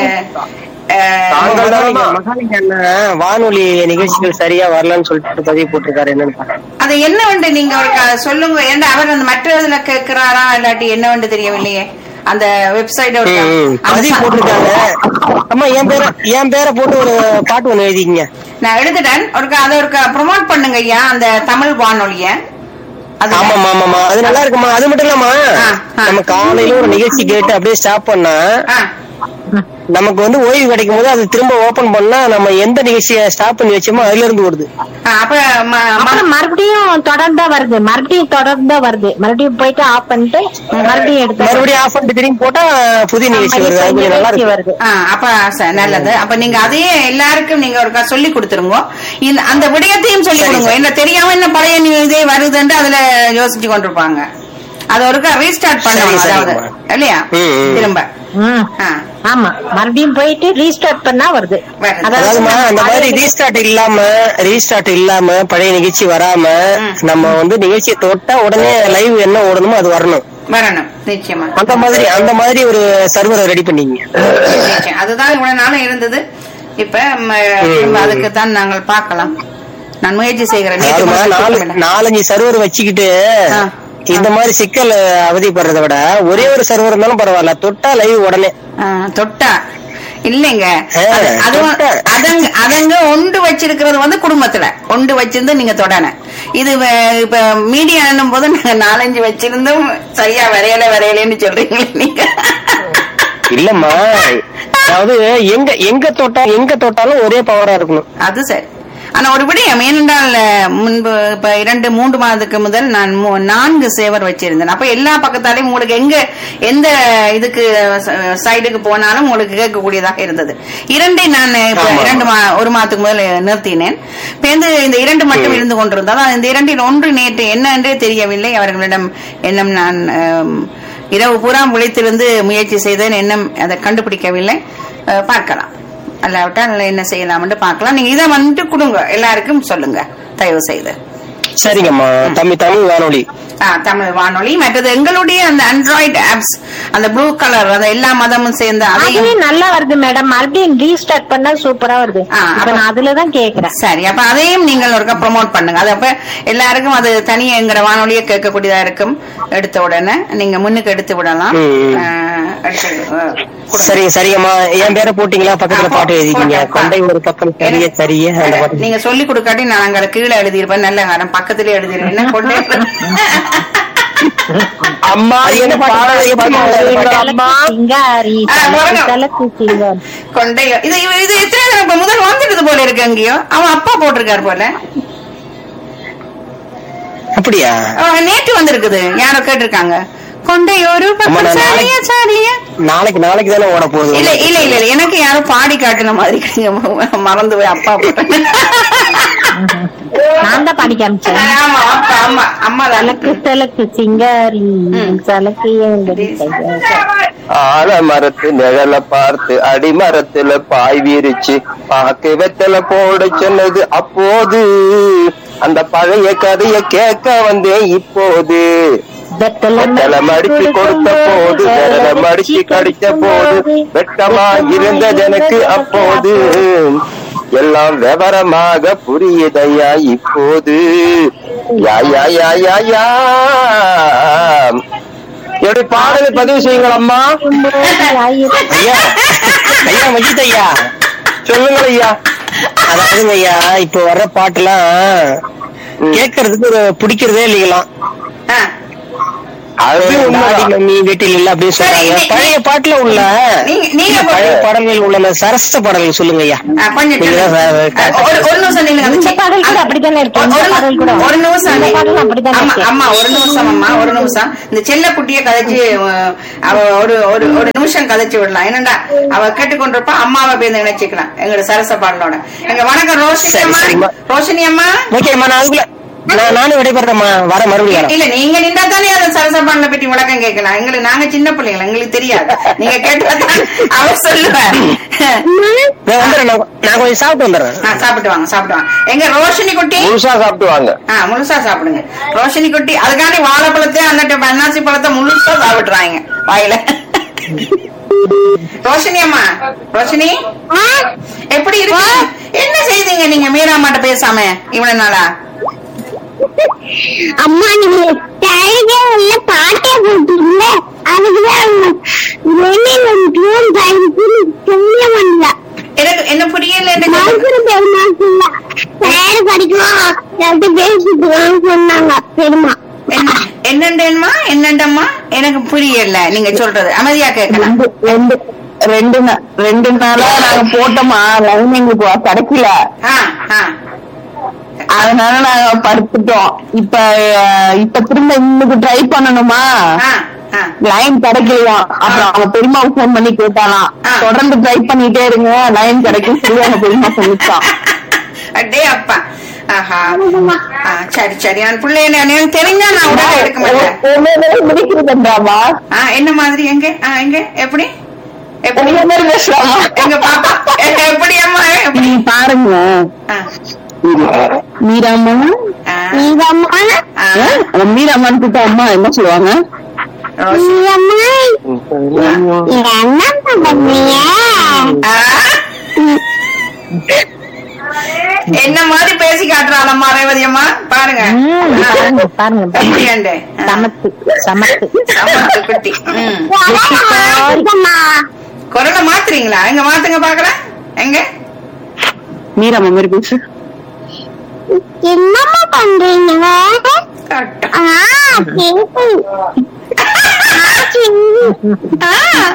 அஹ், தாங்கள் நலமா மகாலிங்க அண்ணன் வானொலி நிகழ்ச்சிகள் சரியா வரலன்னு சொல்லிட்டு பதிவு போட்டிருக்காரு என்னன்னு பாருங்க. அது என்ன வந்து நீங்க அவருக்கு அதை சொல்லுங்க ஏன்னா அவர் அந்த மற்ற இதுல கேட்கிறாரா இல்லாட்டி என்ன வந்து தெரியவில்லையே அந்த வெப்சைட் ம், ம். பதிவு போட்டிருக்காங்க அம்மா என் பேரை என் பேரை போட்டு ஒரு பாட்டு ஒண்ணு எழுதிக்கங்க நான் எழுதிட்டேன் ஒரு அதை ஒரு ப்ரொமோட் பண்ணுங்க ஐயா அந்த தமிழ் வானொலிய அது ஆமாமா ஆமாமா அது நல்லா இருக்குமா அது மட்டும் இல்லாம ஆ, ஆ. நம்ம காலையில ஒரு நிகழ்ச்சி கேட்டு அப்படியே ஸ்டாப் பண்ணா ஆ, நமக்கு வந்து ஓய்வு கிடைக்கும் போது அது திரும்ப ஓபன் பண்ணா நம்ம எந்த நிகழ்ச்சியை ஸ்டாப் பண்ணி வச்சோமோ அதுல இருந்து வருது ஆ, அப்ப ம- ம- அப்புறம் மறுபடியும் தொடர்ந்தா வருது மறுபடியும் தொடர்ந்தா வருது மறுபடியும் போயிட்டு ஆஃப் பண்ணிட்டு மறுபடியும் எடுத்து மறுபடியும் ஆஃப் பண்ணிட்டு திரும்பி போட்டா புதிய நிகழ்ச்சி வருது அது கொஞ்சம் நல்லா இருக்கு வருது ஆ, அப்ப ச- நல்லது அப்ப நீங்க அதையே எல்லாருக்கும் நீங்க ஒருக்கா சொல்லி கொடுத்துருங்க இந்த அந்த விடயத்தையும் சொல்லி சரி, கொடுங்க சரி. என்ன தெரியாம என்ன பழைய நியூ இதே வருதுன்னு அதுல யோசிச்சு கொண்டிருப்பாங்க அது ஒருக்கா ரீஸ்டார்ட் பண்ணணும் சரி, அதாவது சரிம்மா. இல்லையா ம், ம். திரும்ப ம். ஆ, ஆமா மறுபடியும் போயிட்டு ரீஸ்டார்ட் பண்ணா வருது வருது. அதாவதுமா அந்த மாதிரி ரீஸ்டார்ட் இல்லாம ரீஸ்டார்ட் இல்லாம பழைய நிகழ்ச்சி வராம ம். நம்ம வந்து நிகழ்ச்சியை தொட்டா உடனே லைவ் என்ன ஓடணுமோ அது வரணும் வரணும் நிச்சயமா அந்த மாதிரி அந்த மாதிரி ஒரு சர்வரை ரெடி பண்ணீங்க நிச்சயம். அதுதான் இவ்வளவு நாளும் இருந்தது இப்ப ம, திரும்ப அதுக்கு தான் நாங்கள் பார்க்கலாம் நான் முயற்சி செய்கிறேன் நேத்து அதாவதுமா மட்டும் நாலு கூப்பிடல. நாலஞ்சு சர்வர் வச்சுக்கிட்டு ஆ. இந்த மாதிரி சிக்கல் அவதிப்படுறதை விட ஒரே ஒரு சர்வர் இருந்தாலும் பரவாயில்ல தொட்டா லைவ் உடனே ஆ, தொட்டா இல்லைங்க ஆ, அது- அதுவும் தொட்டா. அதங்க அதங்க ஒண்டு வச்சிருக்கிறது வந்து குடும்பத்துல ஒண்டு வச்சிருந்து நீங்க தொடன இது வ- இப்ப மீடியா என்னும் போது நாங்க நாலஞ்சு வச்சிருந்தும் சரியா வரையல வரையலன்னு சொல்றீங்களே நீங்க இல்லம்மா அதாவது எங்க எங்க தொட்டா எங்க தொட்டாலும் ஒரே பவரா இருக்கணும் அது சரி ஆனா ஒரு விடயம் ஏனென்றால் முன்பு இப்ப இரண்டு மூன்று மாதத்துக்கு முதல் நான் மூ- நான்கு சேவர் வச்சிருந்தேன் அப்ப எல்லா பக்கத்தாலையும் உங்களுக்கு எங்க எந்த இதுக்கு சைடுக்கு போனாலும் உங்களுக்கு கேட்கக்கூடியதாக இருந்தது இரண்டை நான் இப்ப ஆமா. இரண்டு மா- ஒரு மாதத்துக்கு முதல் நிறுத்தினேன் பேருந்து இந்த இரண்டு மட்டும் இருந்து கொண்டிருந்தது இந்த இரண்டில் ஒன்று நேற்று என்ன என்றே தெரியவில்லை அவர்களிடம் எண்ணம் நான் ஆம், இரவு பூரா விழித்திருந்து முயற்சி செய்தேன் எண்ணம் அதை கண்டுபிடிக்கவில்லை அஹ், பார்க்கலாம் அல்லாவிட்டால் என்ன செய்யலாம்னு பார்க்கலாம் நீங்க இதை வந்துட்டு கொடுங்க எல்லாருக்கும் சொல்லுங்க தயவு செய்து சரிங்கம்மா தமிழ் தமிழ் வானொலி ஆ, தமிழ் வானொலி மற்றது எங்களுடைய அந்த ஆண்ட்ராய்டு ஆப்ஸ் அந்த ப்ளூ கலர் அந்த எல்லா மதமும் சேர்ந்த அதுவே அதையும் நல்லா வருது மேடம் மறுபடியும் ரீஸ்டார்ட் பண்ணா சூப்பரா வருது ஆ, இப்ப அப்ப- நான் அதுலதான் கேக்குறேன் சரி அப்ப அதையும் நீங்கள் ஒருக்கா ப்ரோமோட் பண்ணுங்க அது அப்ப எல்லாருக்கும் அது தனியா எங்கிற வானொலியை கேட்கக்கூடியதா இருக்கும் எடுத்த உடனே நீங்க முன்னுக்கு எடுத்து விடலாம் ம். ஆ, எடுத்து ஆ, கொடுங்க. சரிங்க சரிங்கம்மா என் பேரை போட்டீங்களா பக்கத்துல ஆ, பாட்டு எழுதிக்கீங்க போட்டேன். கொண்டை ஒரு பக்கம் சரிய சரிய அந்த பாட்டு நீங்க சொல்லி கொடுக்காட்டி நான் அங்க கீழே எழுதியிருப்பேன் நல்ல காரம் பக்கத்துல எழுதிருப்பேன் என்ன கொண்டே அம்மா அது என்ன என்ன பாட்டு? பாடலை எப்படி பாடுவீங்க பாடுவீங்க? அம்மா சிங்காரி ஆ, பாருங்க. தலக்கு சிங்காரி கொண்டை இது இது- இது எத்தனை தடவை இப்ப முதல் வந்துட்டது போல இருக்கு அங்கேயோ அவன் அப்பா போட்டிருக்காரு போல அப்படியா அவன் நேற்று வந்திருக்குது யாரோ கேட்டிருக்காங்க கொண்டை ஒரு அம்மா, பக்கம் நான் சாலியா நாளைக்கு- சாலியா நாளைக்கு நாளைக்கு தானே ஓட போகுது இல்ல இல்ல இல்ல இல்ல எனக்கு யாரோ பாடி காட்டுன மாதிரி இருக்குங்க. மறந்து போய் அப்பா போட்டேன் நான் தான் படிக்க அமிச்சேன் ஆமா அப்பா ஆமா அம்மா தலக்கு தலக்கு சிங்காரி தலக்கு ஏங்கடி கையாரி. ஆலமரத்து நிழல பார்த்து அடிமரத்துல பாய் விரிச்சு பாக்கு வெத்தல போட சொன்னது அப்போது அந்த பழைய கதைய கேட்க வந்தேன் இப்போது வெத்தலை வெத்தல மடிச்சு கொடுத்த போது விரல மடிச்சு கடித்த போது வெட்டமா இருந்தது எனக்கு அப்போது எல்லாம் விவரமாக புரியுதையா இப்போது யா யா யா யா யா எப்படி பாடலை பதிவு செய்யுங்கள் அம்மா ஆயிரம் ஐயா ஐயா மஜித் ஐயா சொல்லுங்கள் ஐயா அதாவதுங்க ஐயா இப்ப வர்ற பாட்டுலாம் கேட்கறதுக்கு ஒரு பிடிக்கிறதே இல்லைங்களாம் ஆ, அது நாடி உண்மைதான். மம்மி வீட்டில் இல்ல அப்படின்னு சொல்றாங்க சரி, நீ- பழைய பாட்டுல உள்ள நீங்க- நீங்க இல்ல, பழைய போட்டு- பாடல்கள் உள்ள அந்த சரஸ்த பாடல்கள் சொல்லுங்க ஐயா ஆ, கொஞ்சம் நீங்க தான் கேளுங்க. சார் ஆ, ஒரு ஒரு நிமிஷம் நில்லுங்க. அந்த இந்த சி- பாடல் கூட அந்த- அப்படித்தானே இருக்கு. இந்த ஒரு- பாடல் கூட. ஒரு நிமிஷம் இந்த நி- பாடல் அப்படித்தானே அம்மா, இருக்கு. அம்மா ஒரு நிமிஷம் அம்மா ஒரு நிமிஷம் இந்த செல்ல குட்டிய கதைச்சு அஹ், அவ ஒரு ஒரு ஒரு நிமிஷம் கதைச்சு விடலாம் என்னடா அவ கேட்டுக்கொண்டிருப்பா அம்மாவை போய் நினைச்சுக்கலாம் எங்களோட சரச பாடலோட எங்க வணக்கம் ரோஷினி சரி, அம்மா சரிம்மா. ரோஷினி அம்மா ஓகேம்மா நான் அதுக்குள்ள நான் நானும் விடைபெறேம்மா வர மறுபடியும் வரேன் இல்ல நீங்க நின்றா தானே அந்த சரச பாடலை பற்றி விளக்கம் கேட்கலாம் எங்களுக்கு நாங்க சின்ன பிள்ளைங்க எங்களுக்கு தெரியாது நீங்க கேட்டா அவ சொல்லுவேன் நான் வந்துடுறேன் நான் நான் கொஞ்சம் சாப்பிட்டு வந்துடுறேன் ஆ, சாப்பிட்டு வாங்க சாப்பிட்டு வாங்க எங்க ரோஷினி குட்டி முழுசா சாப்பிட்டு வாங்க ஆ முழுசா சாப்பிடுங்க ரோஷினி குட்டி அதுக்காண்டி வாழைப்பழத்தை அந்த அன்னாசி பழத்தை முழுசா சாப்பிடுறாங்க வாயில ரோஷினி அம்மா ரோஷினி எப்படி இருக்கு என்ன செய்தீங்க நீங்க மீராமாட்ட பேசாம இவ்வளவு நாளா அம்மா நீங்க தழுக உள்ள பாட்டே போட்டீங்கல்ல அதுக்குதான் வெளியில டியூன் பயந்து சொல்ல முடியல எனக்கு என்ன புரியல எனக்கு மறுபடியும் பெருமா சொல்ல பேர் படிக்கணும் எல்லாத்தையும் பேசிட்டு சொன்னாங்க பெருமா என்ன- என்னண்டேம்மா என்னண்டம்மா எனக்கு புரியல நீங்க சொல்றது அமைதியா கேட்கலாம் ரெண்டு ரெண்டு நா- ரெண்டு நாளா நாங்க போட்டோமா லைன் எங்களுக்கு கிடைக்கல ஆ ஆ அதனால நாங்க படுத்துட்டோம் இப்ப அஹ், இப்ப திரும்ப இன்னைக்கு ட்ரை பண்ணணுமா ஆ ஆ லைன் கிடைக்கலையாம் அப்புறம் அவங்க பெரியமாவுக்கு ஃபோன் பண்ணி கேட்டாலாம் ஆ. தொடர்ந்து ட்ரை பண்ணிட்டே இருங்க லைன் கிடைக்கும் சொல்லி அவங்க பெரியமா சொல்லிட்டான் அடே அப்பா ஆஹா ஆ, சரி சரி நான் பிள்ளை என்ன- எனக்கு தெரிஞ்சா நான் உடனே எடுக்க மாட்டேன் முடிக்கிறதுன்றாமா ஆ, என்ன மாதிரி எங்க ஆ, எங்க எப்படி எப்படி உங்க மாதிரி பேசுறாமா எங்க பாப்பா எ- எப்படி அம்மா எப்படி? நீ பாருங்க ஆ, மீராமா ஆ, நீங்கம்மா ஆ, அஹ், மீராமான்னு கூப்பிட்டா அம்மா என்ன சொல்லுவாங்க ரோஷி. நீங்கம்மா என்ன பண்றீங்க ஆ. என்ன மாதிரி பேசி காட்டுறாளம்மா ரேவதி அம்மா பாருங்க ம், ஆ, பாருங்க பாருங்க எப்படியாண்டு? ஆ, சமத்து சமத்து சமத்து குட்டி ம். இருக்கம்மா குரலை மாத்துறீங்களா எங்க மாத்துங்க பாக்கலாம் எங்க மீராமா மாதிரி பேசு என்னம்மா பண்றீங்க கரெக்டா. ஆ கேக்கு ஆ, சின்ன. ஆ.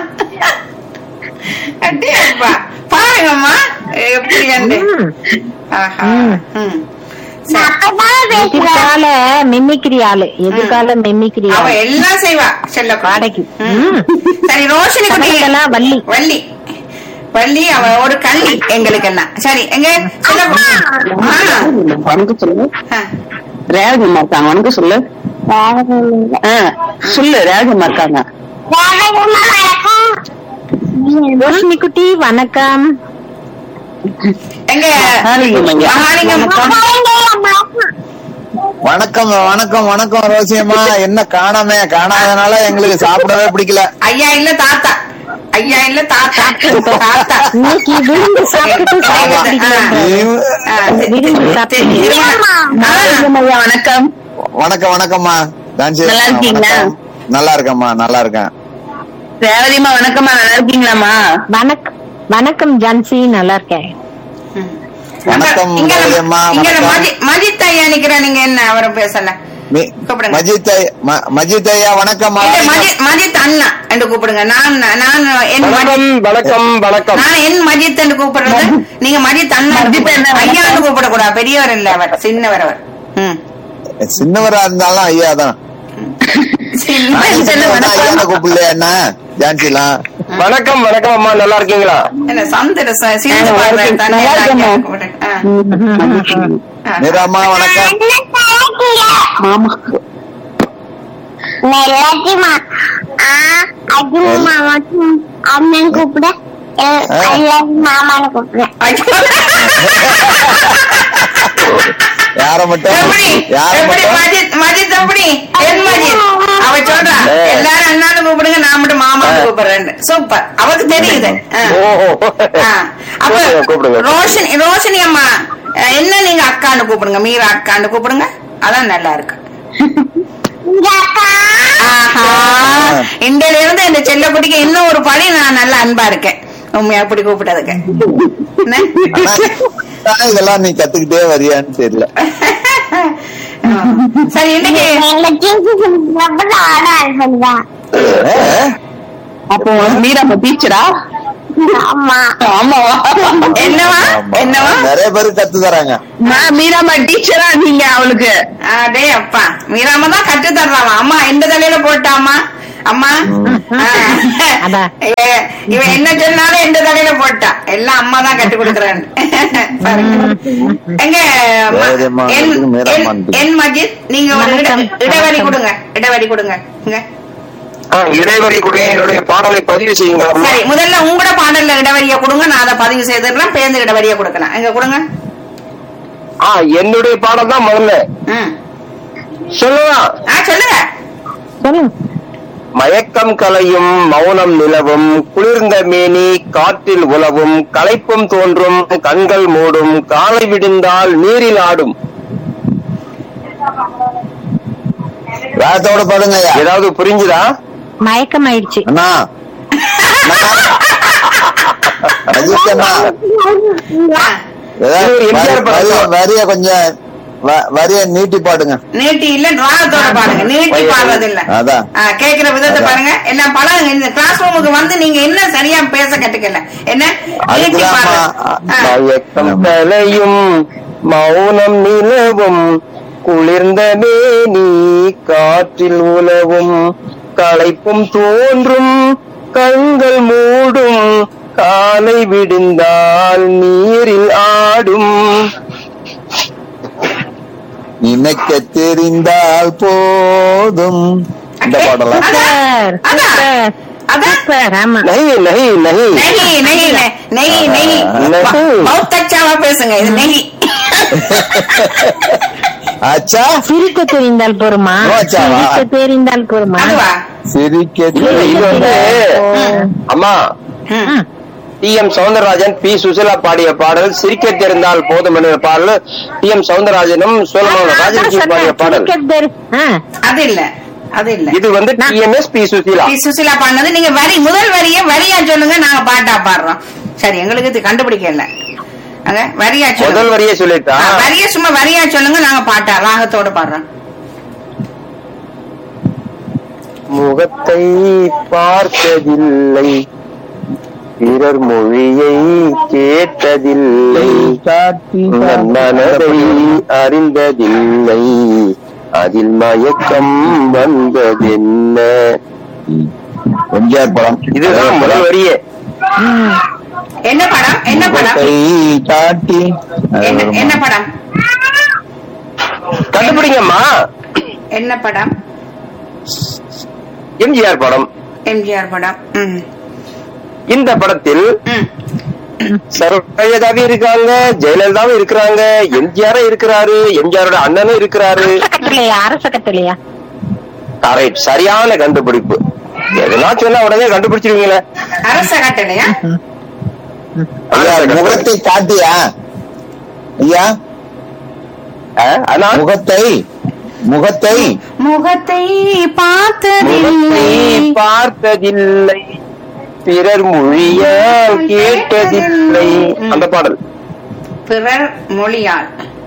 அடே அப்பா. பாருங்கம்மா எப்படி அண்டு ஆஹா ம். சரி. அப்பதான் பேசுறேன் எதிர்கால மிமிக்ரி ஆளு எதிர்கால மிமிக்ரி அவ ஆளு எல்லாம் செய்வா செல்ல வாடகைக்கு. ம். சரி ரோஷினி குட்டி சமைக்கலாம் வள்ளி வள்ளி வள்ளி அவ ஒரு கள்ளி எங்களுக்கு எல்லாம் சரி எங்க செல்ல வணக்கம் சொல்லு ஆ. ரேவதிமா இருக்காங்க வணக்கம் சொல்லு ஆ, சொல்லு ரேவதிமா இருக்காங்க ரோஷினி குட்டி வணக்கம் எங்க மகாலிங்கம் ஐயா. மகாலிங்கம் வணக்கம் வணக்கம் வணக்கம் ரோசியம்மா என்ன காணாம காணாதனால எங்களுக்கு சாப்பிடவே பிடிக்கல ஐயா இல்ல தாத்தா ஐயா இல்ல தாத்தா தாத்தா இன்னைக்கு விருந்து சாப்பிட்டு சாப்பிட ஆ. பிடிக்கல நீ- ஆ, சரி. விருந்து சாப்பிட்டு திருமணம். ஆ. மகாலிங்கம் ஐயா வணக்கம் வணக்கம் வணக்கம்மா டான்சி நல்லா இருக்கீங்களா? வணக்கம். நல்லா இருக்கேம்மா நல்லா இருக்கேன் ரேவதிமா வணக்கம்மா நல்லா இருக்கீங்களாம்மா வணக்கம் வணக்கம் ஜான்சி நல்லா இருக்கேன் வணக்கம் இங்க நம்ம- ரேவதியம்மா, இங்க நம்ம வணக்கம். மஜி- மஜித் ஐயா நிக்கிற நீங்க என்ன அவரை பேசல மி- கூப்பிடுங்க. மஜித் ஐ- ம- மஜித் ஐயா வணக்கம் இல்ல, மஜித் மஜித் அண்ணா என்று கூப்பிடுங்க நான் நான் என் வணக்கம் மஜித் வணக்கம் வணக்கம் நான் என் மஜித் என்று கூப்பிடுறது நீங்க மஜித் அண்ணா மஜித் அண்ணா, ஐயான்னு கூப்பிடக்கூடாது பெரியவர் இல்ல அவர் சின்னவர் அவர் ம். சின்னவரா இருந்தாலும் ஐயா தான் சின்ன- ஐயா கூப்பிடலையா என்ன ஜான்சிலாம் வணக்கம் வணக்கம் அம்மா நல்லா இருக்கீங்களா என்ன சந்திர ச- சிந்து ஆ, பார்வை வணக்கம். தன்னை நல்லா நான் இருக்கேம்மா. கூப்பிடுறேன். ஆ. ஆ. மீராம்மா வணக்கம் மாமா எல்லாத்தையுமா ஆ அஜிமா மட்டும் அம்மன் கூப்பிட எல்- எல்லாரும் மாமான்னு கூப்பிடுறேன் ஐயோ. யார மட்டும் எப்படி யார எப்படி மட்டும் மஜித் மஜித் எப்படி என் மஜித் அவ சொல்றா ஏ. எல்லாரும் அண்ணான்னு கூப்பிடுங்க நான் மட்டும் மாமா கூப்பிடுறேன் சூப்பர் அவருக்கு தெரியுது ஆ. ஓ ஓ. ஆ. அப்ப கூப்பிடுங்க, கூப்பிடுங்க ரோஷினி ரோஷினி அம்மா அஹ், என்ன நீங்க அக்கான்னு கூப்பிடுங்க மீரா அக்கான்னு கூப்பிடுங்க அதான் நல்லா இருக்கு இங்க அக்கா ஆஹா இந்தியில இருந்து இந்த செல்லக்குட்டிக்கு இன்னும் ஒரு படி நான் நல்ல அன்பா இருக்கேன் உண்மையா அப்படி கூப்பிட்டதுக்கு என்ன? ஆனா, இதெல்லாம் நீ கத்துக்கிட்டே வரியான்னு தெரியல சரி இன்னைக்கு எங்களை கேக்கு சொல்லுங்க ஆனா சொல்லுங்க அப்போ மீராம டீச்சரா ஆமா ஆமாவா என்னவா என்னவா நிறைய பேர் கத்து தராங்க நான் மீராம டீச்சரா நீங்க அவளுக்கு அடே அப்பா மீராம தான் கட்டு தர்றாமா அம்மா இந்த தலையில போட்டாமா அம்மா ஆ. அதான். இவ இவ என்ன சொன்னாலும் எந்த தலையில போட்டா எல்லாம் அம்மா தான் கட்டு கொடுக்குறேன் எங்க அம்மா, சரிம்மா, என்- அதுக்கு மீராம்மா என்- வந்துட்டு. என் மஜித் நீங்க ஒரு இட- வணக்கம். இடைவெளி கொடுங்க இடைவெளி கொடுங்க இங்க. ஆ, இடைவெளி கூட என்னுடைய பாடலை பதிவு செய்யுங்க அம்மா. சரி முதல்ல உங்களோட பாடல்ல இடைவெளியை கொடுங்க நான் அதை பதிவு செய்திடுறேன் பேருந்து இடைவெளியை கொடுக்கலாம் எங்க கொடுங்க ஆ என்னுடைய பாடம் தான் முதல்ல ம் சொல்லலாம் ஆ சொல்லுங்க சொல்லுங்க மயக்கம் கலையும் மௌனம் நிலவும் குளிர்ந்த மேனி காற்றில் உலவும் களைப்பும் தோன்றும் கண்கள் மூடும் காலை விடிந்தால் நீரில் ஆடும் வேகத்தோட பாடுங்க ஐயா ஏதாவது புரிஞ்சுதா மயக்கம் ஆயிடுச்சு அண்ணா அஜித் அண்ணா ஏதாவது இது ஒரு எம்ஜிஆர் வரி- படம் வரிய- வரிய கொஞ்சம் வ- வரிய நீட்டி பாடுங்க நீட்டி இல்ல ராகத்தோட பாருங்க நீட்டி பாடுறது இல்ல அதான். ஆ, கேக்குற விதத்தை அதான். பாருங்க எல்லாம் பழகுங்க இந்த கிளாஸ் ரூமுக்கு வந்து நீங்க என்ன சரியா பேச கத்துக்கல என்ன நீட்டி அதுக்குதாம்மா, பாடுறது ஆ. மயக்கம் கலையும் மௌனம் நிலவும் குளிர்ந்த மேனி காற்றில் உலவும் களைப்பும் தோன்றும் கண்கள் மூடும் காலை விடிந்தால் நீரில் ஆடும் நினைக்க தெரிந்தால் போதும் இந்த பாடலாம் சூப்பர் அதான். சூப்பர் அதான். சூப்பர் ஆமா நகி நகி நகி நெகி நெகி நெகி நெகி நெகி. பௌத்தச்சாவா பேசுங்க இது நெகி ஆச்சா சிரிக்க தெரிந்தால் போருமா ரோஜாவா? சிரிக்க தெரிந்தால் போருமா அதுவா சிரிக்க இல்ல, இது வந்து அம்மா ம். T M Soundararajan P Susheela பாடிய பாடல் சிரிக்க தெரிந்தால் போதும் என்ற பாடல் டி எம் சவுந்தரராஜனும் சோழமோகன் அதான் ராஜலட்சுமி பாடிய சொன்னேன், பாடல் சிரிக்க தெரி- ஆ. அது இல்ல அது இல்ல இது வந்து T M S P Susheela P. Susheela பாடினது நீங்க வரி முதல் வரிய வரியா சொல்லுங்க நாங்க பாட்டா பாடுறோம் சரி எங்களுக்கு இது கண்டுபிடிக்கல அங்க வரியா முதல் சொல்லுங்க வரியே சொல்லிட்டா ஆ, வரிய சும்மா வரியா சொல்லுங்க நாங்க பாட்டா ராகத்தோட பாடுறோம் முகத்தை பார்த்ததில்லை பிறர் மொழியை கேட்டதில்லை உங்கள் மனதை அறிந்ததில்லை அதில் மயக்கம் வந்ததென்ன எம்ஜிஆர் படம் இதுதான் முதல் வரியே என்ன படம் என்ன படம் முகத்தை காட்டி என்ன என்ன படம் கண்டுபிடிங்கம்மா என்ன படம் எம்ஜிஆர் படம் எம்ஜிஆர் படம் ம் இந்த படத்தில் ம் சரோஜாவும் இருக்காங்க ஜெயலலிதாவும் இருக்கிறாங்க எம்ஜிஆரும் இருக்கிறாரு எம்ஜிஆரோட அண்ணனும் இருக்கிறாரு அரச கட்டளையா அரச கட்டளையா கரெக்ட் சரியான கண்டுபிடிப்பு எதனா சொன்னா உடனே கண்டுபிடிச்சிருவீங்களே அரச கட்டளையா ஐயா முகத்தை காட்டியா ஐயா ஆ, ஆனா முகத்தை முகத்தை முகத்தை முகத்தை பார்த்ததில்லை பார்த்ததில்லை பிறர் மொழியால் கேட்டதில்லை அந்த பாடல் பிறர் மொழியால்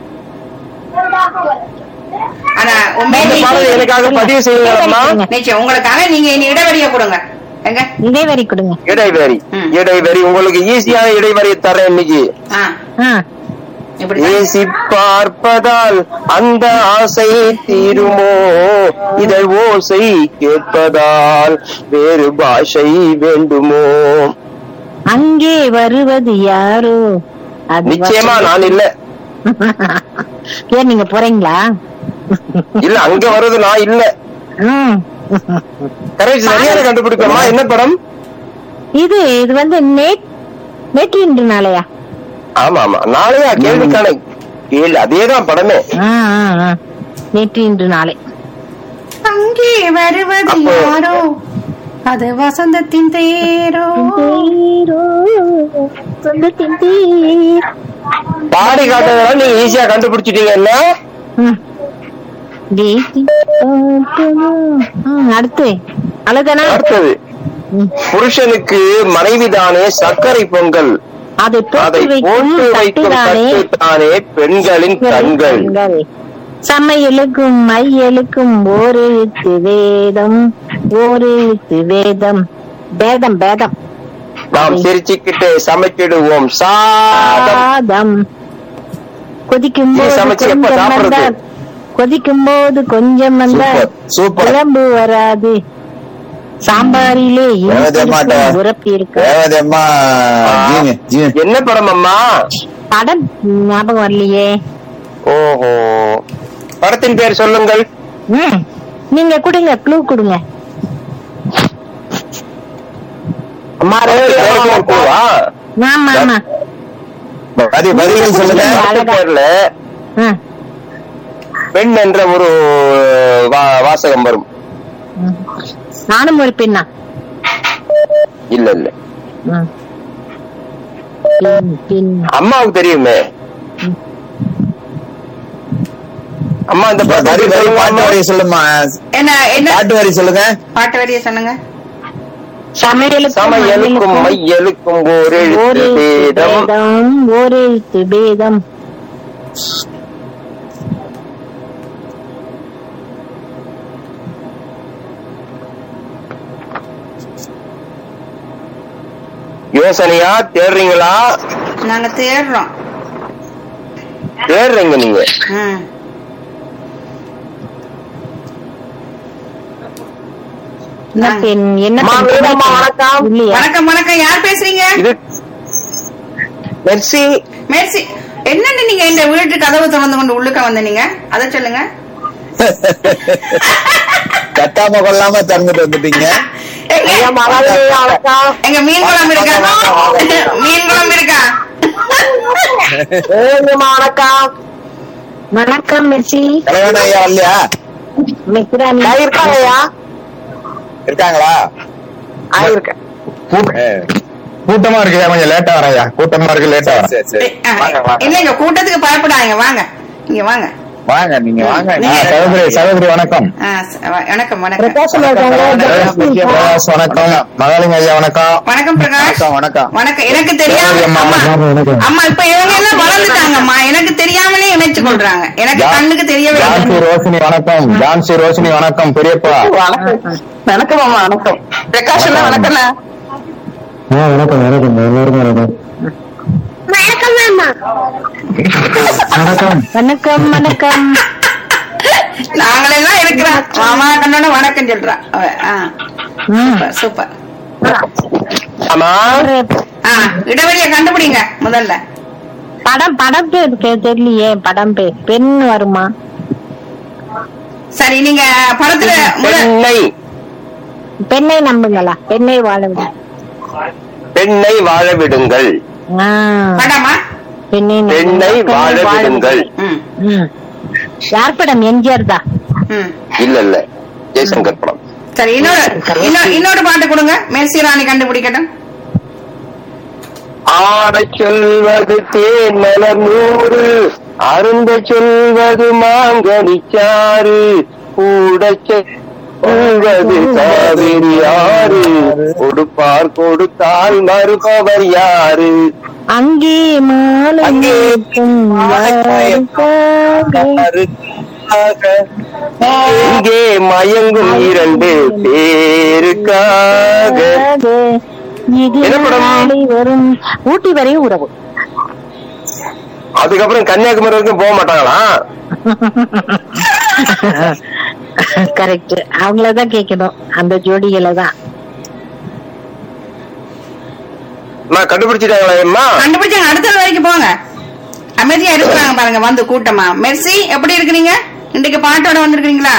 ஆனா இந்த பாடல் உண்மையிலே எனக்காக பதிவு செய்யுங்கம்மா நிச்சயம் உங்களுக்காக நீங்க இனி இடைவெளியை கொடுங்க எங்க இதே வரி கொடுங்க இடைவெளி ம். இடைவெளி உங்களுக்கு ஈஸியான இடைவெளியை தரேன் இன்னைக்கு ஆ ஆ. இப்படி ஏசி பார்ப்பதால் அந்த ஆசை தீருமோ இதழ் ஓசை கேட்பதால் வேறு பாஷை வேண்டுமோ அங்கே வருவது யாரோ அது நிச்சயமா நான் இல்ல ஏன் நீங்க போறீங்களா இல்ல அங்க வர்றது நான் இல்ல ம். கரெக்ட் சரியான கண்டுபிடிப்போமா என்ன படம் இது இது வந்து நேட் நேற்று இன்று நாளையா ஆமா ஆமா நாளையா கேள்விக்கான கேள்வி அதேதான் படமே ஆ, ஆ, ஆ. நேற்று இன்று நாளை அங்கே வருவது அப்போ- யாரோ அது வசந்தத்தின் தேரோ சொந்தத்தின் தேர். பாடி காட்டுறதுனால நீங்க ஈஸியா கண்டுபிடிச்சிட்டீங்கன்னா ம். தேசி பார்த்ததோ. ம், அடுத்து அவ்வளவுதானா அடுத்தது ம். புருஷனுக்கு மனைவிதானே சர்க்கரை பொங்கல் அதை அதை போட்டு வைக்கும் போட்டு வைக்கும் தட்டுதானே தட்டுத்தானே பெண்களின் கண்கள் கண்கள். சமையலுக்கும் மையலுக்கும் ஒரு எழுத்து வேதம் ஒரு எழுத்து வேதம் பேதம் பேதம் நாம் சிரிச்சுக்கிட்டு சமைச்சிடுவோம் சாதம் சாதம் கொதிக்கும் நீ போது சமைச்சு எப்ப கொஞ்சம் சாப்பிடுறது? வந்தால் கொதிக்கும் போது கொஞ்சம் வந்தால் சூப்பர், சூப்பர். குழம்பு வராது சாம்பாரிலே வேகதே மாட்டே. உரப்பி இருக்கு தேவதேம்மா ஜீனி ஜீனி என்ன படம் அம்மா படம் ஞாபகம் வரலையே ஓஹோ படத்தின் பேர் சொல்லுங்கள் ம் நீங்க கொடுங்க க்ளூ கொடுங்க அம்மா பேருக்கு பூவா? ஆமா ஆமா பதி பதில் சொல்லுங்க படத்தின் பேர்ல ஆ, பெண் என்ற ஒரு வா- வாசகம் வரும் ம். நானும் ஒரு பெண்ணா இல்ல இல்ல ம். பெண் பெண் அம்மாவுக்கு தெரியுமே அம்மா இந்த வரி படத்துக்கு வரி தெரியுமா பாட்டு அம்மா? வரி சொல்லுமா என்ன என்ன பாட்டு வரி சொல்லுங்க பாட்டு வரிய சொன்னுங்க சமையலுக்கும் சமையலுக்கும் மையலுக்கும் மையலுக்கும் ஒரு ஒரு எழுத்து எழுத்து பேதம் பேதம் ஒரு எழுத்து பேதம் யோசனையா தேடுறீங்களா நாங்க தேடுறோம் தேடுறீங்க நீங்க ம். என்ன பெண் என்ன அம்மா, பெண் வீரம்மா, வணக்கம். இல்லையா வணக்கம் வணக்கம் யார் பேசுறீங்க இது மெர்சி மேர்சி என்னன்னு நீங்க இந்த வீட்டு கதவு திறந்து கொண்டு உள்ளுக்க வந்த நீங்க அத சொல்லுங்க கட்டாம கொள்ளாம திறந்துட்டு வந்துட்டீங்க எங்க- ஐயா மகாதேவி வணக்கம் எங்க மீன் குழம்பு இருக்கா மீன் குழம்பு இருக்கா ஏங்கம்மா வணக்கம் வணக்கம் மெர்சி கல்யாணம் ஐயா இல்லையா மிக்ராமி நான் இருக்காங்க ஐயா இருக்காங்களா ஆயிருக்கேன் ஏ, கூட்டமா இருக்கு கொஞ்சம் லேட்டா வரையா கூட்டமா இருக்கு லேட்டா சரி, வரேன் சரி சரி ஆ, வாங்க வாங்க இல்லைங்க கூட்டத்துக்கு பயப்படாதீங்க வாங்க இங்க வாங்க வாங்க நீங்க வாங்க ஆ, சகோதரி சகோதரி வணக்கம் ஆ, ச- வ- வணக்கம் வணக்கம் பிரகாசம் இருக்காங்க பிரகாஷ் வணக்கம் மகாலிங்க ஐயா வணக்கம் வணக்கம் பிரகாஷ் வணக்கம் வணக்கம் வணக்கம் எனக்கு தெரியாம சரி, அம்மா, அம்மா வணக்கம், வணக்கம். அம்மா இப்ப இவங்க எல்லாம் வளர்ந்துட்டாங்கம்மா எனக்கு தெரியாமலே இணைச்சு கொள்றாங்க எனக்கு ஜா- கண்ணுக்கு தெரியவே ஜான்சி இல்லை ரோஷினி வணக்கம் ஜான்சி ரோஷினி வணக்கம் பெரியப்பா வணக்கம் வணக்கம் அம்மா வணக்கம் பிரகாஷ் அண்ணா வணக்கம் வணக்கம் வணக்கம் எல்லாருக்கும் வணக்கம் வணக்கம் மாமா வணக்கம் வணக்கம் வணக்கம் நாங்களெல்லாம் இருக்கிறோம் மாமா கண்ணோட வணக்கம் சொல்றான் அவ. ஆ, ம். சூப்பர், சூப்பர் ஆமா ஒரு ஆ இடைவெளியை கண்டுபிடிங்க முதல்ல படம் படம் பேர் தெ- தெரியலையே படம் பேர் பெண் வருமா சரி நீங்க படத்துல முத- பெண்ணை பெண்ணை நம்புங்களா பெண்ணை வாழ விட பெண்ணை வாழ விடுங்கள் ஆ, படமா பெண்ணை நம்புங்கள். பெண்ணை வாழ பெண்ணை வாழ விடுங்கள் ம் ம். யார் படம் எம்ஜிஆர் தான் ம் இல்ல இல்ல ஜெய்சங்கர் படம் சரி இன்னொரு இன்னொரு இன்னொரு பாட்டு கொடுங்க மேல்சி ராணி கண்டுபிடிக்கட்டும் ஆட சொல்வது தேன் மலர் நூறு அருந்த சொல்வது மாங்கனிச்சாறு கூட சொல்வது காவிரி ஆறு கொடுப்பார் கொடுத்தால் மறுப்பவர் யாரு அங்கே மாலை அங்கே இருக்கும் யாருக்காக? இங்கே மயங்கும் இரண்டு பேருக்காக இது என்ன படம்? நாளை வரும் ஊட்டி வரையும் உறவு அதுக்கப்புறம் கன்னியாகுமரி வரைக்கும் போக மாட்டாங்களா கரெக்ட் அவங்களதான் கேட்கணும் அந்த ஜோடிகளை தான் அம்மா கண்டுபிடிச்சிட்டாங்களா அம்மா கண்டுபிடிச்சாங்க அடுத்தது வரைக்கும் போங்க அமைதியா இருக்கிறாங்க பாருங்க வந்து கூட்டமா மெர்சி எப்படி இருக்கிறீங்க இன்னைக்கு பாட்டோட வந்திருக்கீங்களா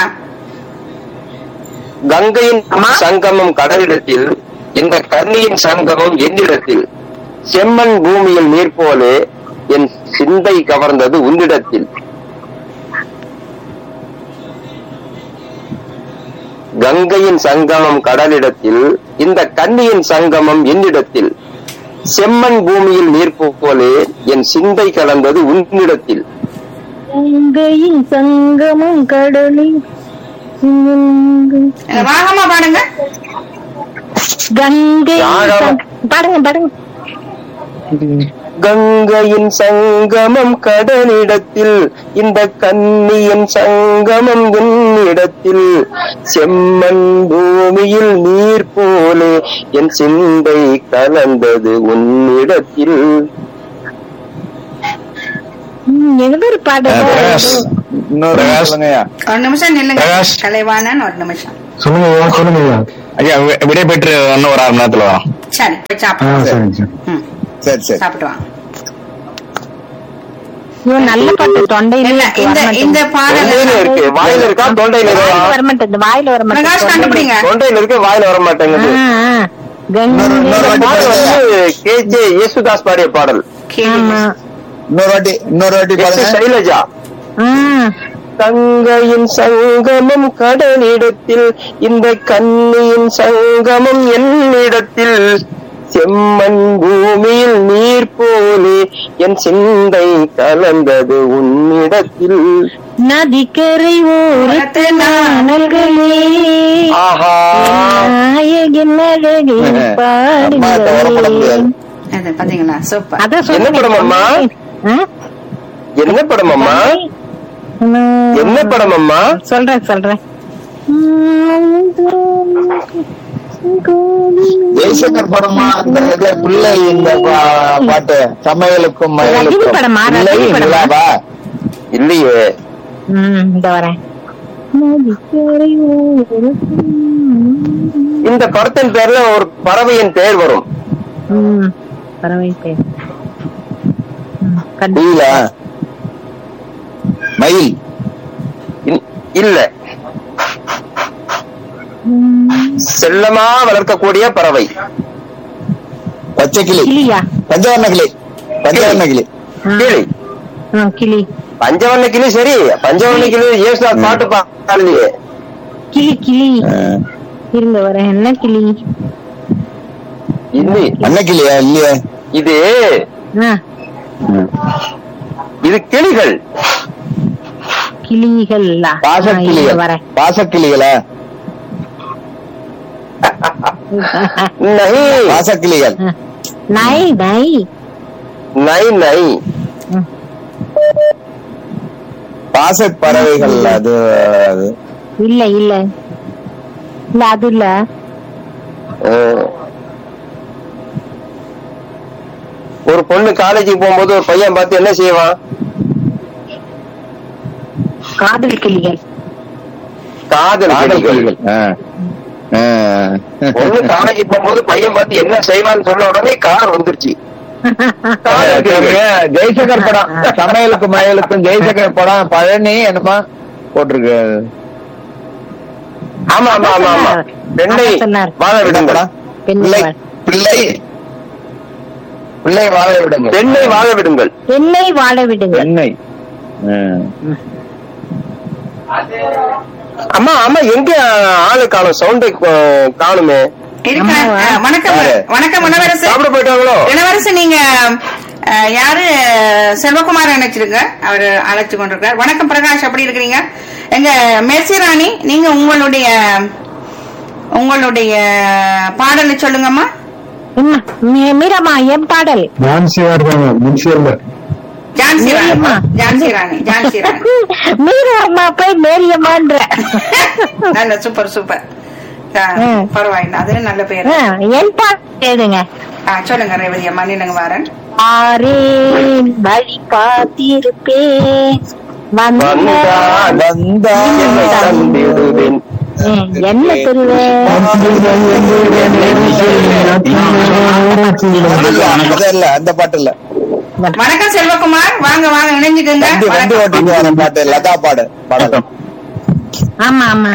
கங்கையின் சங்கமம் கடலிடத்தில் இந்த கன்னியின் சங்கமம் என்னிடத்தில் செம்மண் பூமியில் நீர் போலே என் சிந்தை கவர்ந்தது உன்னிடத்தில் கங்கையின் சங்கமம் கடலிடத்தில் இந்த கன்னியின் சங்கமம் என்னிடத்தில் செம்மண் பூமியில் நீர் போலே என் சிந்தை கலந்தது உன்னிடத்தில் கங்கையின் சங்கமும் கடலில் ராகமா பாடுங்க கங்கை ராகம். சங்- பாடுங்க பாடுங்க கங்கையின் சங்கமம் கடலிடத்தில் இந்த கன்னியின் சங்கமம் என்னிடத்தில் செம்மண் பூமியில் நீர் போலே என் சிந்தை கலந்தது உன்னிடத்தில் ம், ஏதோ ஒரு பாட்டு பிரகாஷ் இன்னொரு பிரகாஷ். சொல்லுங்கய்யா ஒரு நிமிஷம் நில்லுங்க பிரகாஷ். கலைவாணன் ஒரு நிமிஷம் சொல்லுங்க ஐயா, சொல்லுங்க ஐயா. ஐயா வி- விடை பெற்று இன்னும் ஒரு அரை மணி நேரத்துல வரோம் சரி போய் ஆ, சாப்பிடுவோம் சரிங்க சார் ம், சரி சரி சாப்பிட்டு வாங்க ஐயோ, நல்ல பாட்டு தொண்டையில இல்ல இருக்கு, இந்த வரமாட்டேங்குது. இந்த தொண்டையில பாடல் இருக்கு வாயில இருக்கா தொண்டையில வாயில இருக்கா வரமாட்டேங்குது வாயில பிரகாஷ் வரமாட்டேங்குது கண்டுபிடிங்க தொண்டையில இருக்கு வாயில வர மாட்டேங்குது ஆ, ஆ. கங்கை இன்னொரு வாட்டி பாடல் பாடுங்க. வந்து கே ஜே யேசுதாஸ் பாடிய பாடல் ஆமா இன்னொரு வாட்டி இன்னொரு வாட்டி எஸ். பாருங்க சைலஜா ஆ. கங்கையின் சங்கமம் கடலிடத்தில் இந்த கன்னியின் சங்கமம் என்னிடத்தில் செம்மண் பூமியில் நீர் போலே என் சிந்தை கலந்தது உன்னிடத்தில் நதிக்கரை ஓரத்து நாணல்களே ஆஹா நாயகன் அழகை அம்மா, இதை வரப்பட முடியாது. பாடுங்களேன் அது பாத்தீங்களா சூப்பர் அதான் என்ன சொன்னேன். படம் அம்மா? ஆ? என்ன படம் அம்மா நான் என்ன படம் அம்மா சொல்றேன் சொல்றேன் ஜெய்சங்கர் படமா அந்த இது பிள்ளை இந்த பா- பாட்டு சமையலுக்கும் ரஜினி மயலுக்கும் படமா? பிள்ளை ரஜினி படமா? நிலாவா? இல்லையே ம் இந்த வரேன் நதிக்கரை ஓரத்து இந்த படத்தின் பேர்ல ஒரு பறவையின் பெயர் வரும் ம் பறவை பேர் ம், கண்டு- குயிலா மயில் இ- இல்ல செல்லமா வளர்க்கக்கூடிய பறவை பச்சை கிளி கிளியா பஞ்சவர்ண கிளி பஞ்சவர்ண கிளி ஆ. கிளி ஆ, கிளி பஞ்சவர்ண கிளி சரி பஞ்சவர்ண கிளி ஏசுதாஸ் பாட்டு பாடலையே கிளி கிளி ஆ. இருங்க வரேன் என்ன கிளி இல்லை அன்ன கிளியா இல்லையே இது ஆ, இது கிளிகள் கிளிகளா ஆ, இருங்க பாசக்கிளிகள் வரேன் பாசக்கிளிகளா நை பாசக்கிளிகள் ஆ. நை நை நை நை பாச பறவைகள் அது அது இல்ல இல்ல இல்ல அது இல்ல அஹ், ஒரு பொண்ணு காலேஜுக்கு போகும்போது ஒரு பையன் பார்த்து என்ன செய்வான் காதல் கிளிகள் காதல் காதல் கிளிகள் கிளிகள் ஆ. ஆ. பொண்ணு காலேஜுக்கு போகும்போது பையன் பார்த்து என்ன செய்வான்னு சொன்ன உடனே கார் வந்துருச்சு காதல் கிளிகள். ஜெய்சங்கர் படம் சமையலுக்கும் மயலுக்கும் ஜெய்சங்கர் படம் பழனி என்னமா போட்டிருக்கு ஆமா ஆமா ஆமா ஆமா பெண்ணை அதான் சொன்னார். வாழ என்ன விடுங்கள் படம் பெண்ணை பிள்ளை வாழ். பிள்ளை பிள்ளை வாழ விடுங்க பெண்ணை வாழ விடுங்கள் என்னை வாழ விடுங்க பெண்ணை அம்மா அம்மா எங்க ஆளு காணும் சவுண்டை காணுமே இருக்கா? ஆமாவா? ஆ, வணக்கம் யாரு? வணக்கம் இளவரசு சாப்பிட போயிட்டாங்களோ இளவரசு நீங்க அஹ், யாரு செல்வகுமார் நினைச்சிருங்க அவர் அழைச்சு கொண்டிருக்கார் வணக்கம் பிரகாஷ் எப்படி இருக்கிறீங்க எங்க மெர்சிராணி நீங்க உங்களுடைய உங்களுடைய பாடலை சொல்லுங்கம்மா அம்மா, மீ- மீரம்மா என் பாடல் நான்சியா இருக்காங்க முன்சியல்ல ஜான்சி ராணி மீரம்மா. ஜான்சி ராணி ஜான்சி ராணி மீரம்மா போய் மேரியம்மான்ற நல்ல சூப்பர் சூப்பர் ஆ, ம். பரவாயில்ல அது நல்ல பேர் ஆ, என் பாடல் கேளுங்க ஆ, சொல்லுங்க ரேவதி அம்மா நின்னுங்க வாரன் ஆரேன் வழி காத்திருப்பேன் வந்தான் வந்தான் வந்தான் என்னை தந்திடுவேன் ம், என்ன தருவேன் அது இல்ல, அது இல்ல அந்த பாட்டு இல்ல வணக்கம் செல்வகுமார் வாங்க வாங்க இணைஞ்சுக்கோங்க வண்டி வண்டி வணக்கம். ஓட்டிட்டு வர பாட்டு லதா பாடு பாடல் ஆமா ஆமா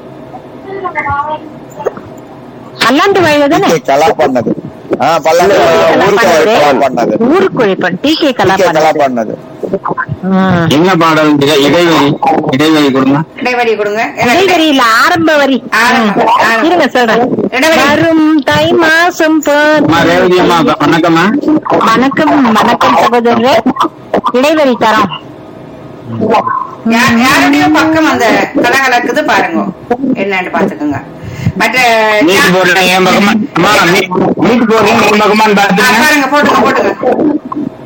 பல்லாண்டு வயது தானே கே கலா பண்ணது ஆ பல்லாண்டு ஊருக்கு கலா பண்ணது ஊருக்குழி T K Kala K Kala பண்ணது பண்ணது ம். என்ன பாடல் இட- இடைவெளி இடைவெளி கொடுங்க இடைவெளி கொடுங்க இடைவெளி இல்ல ஆரம்ப வரி ஆரம்ப, ம். ஆரம்ப. இருங்க சொல்றேன் இடைவெளி. வரும் தை மாசம் அம்மா ரேவதி அம்மா போது வணக்கம்மா வணக்கம் வணக்கம் சகோதரரே இடைவெளி தரோம் யா- யாருடைய பக்கம் அந்த கலகலக்குது பாருங்க என்னன்னு பாத்துக்கோங்க மற்ற மீட்டு போடுறேன் என் பக்கமா அம்மா மீ- மீட்டு போடுறேன் என் பக்கமான்னு ஆ, பாத்துங்க பாருங்க போட்டுங்க போட்டுங்க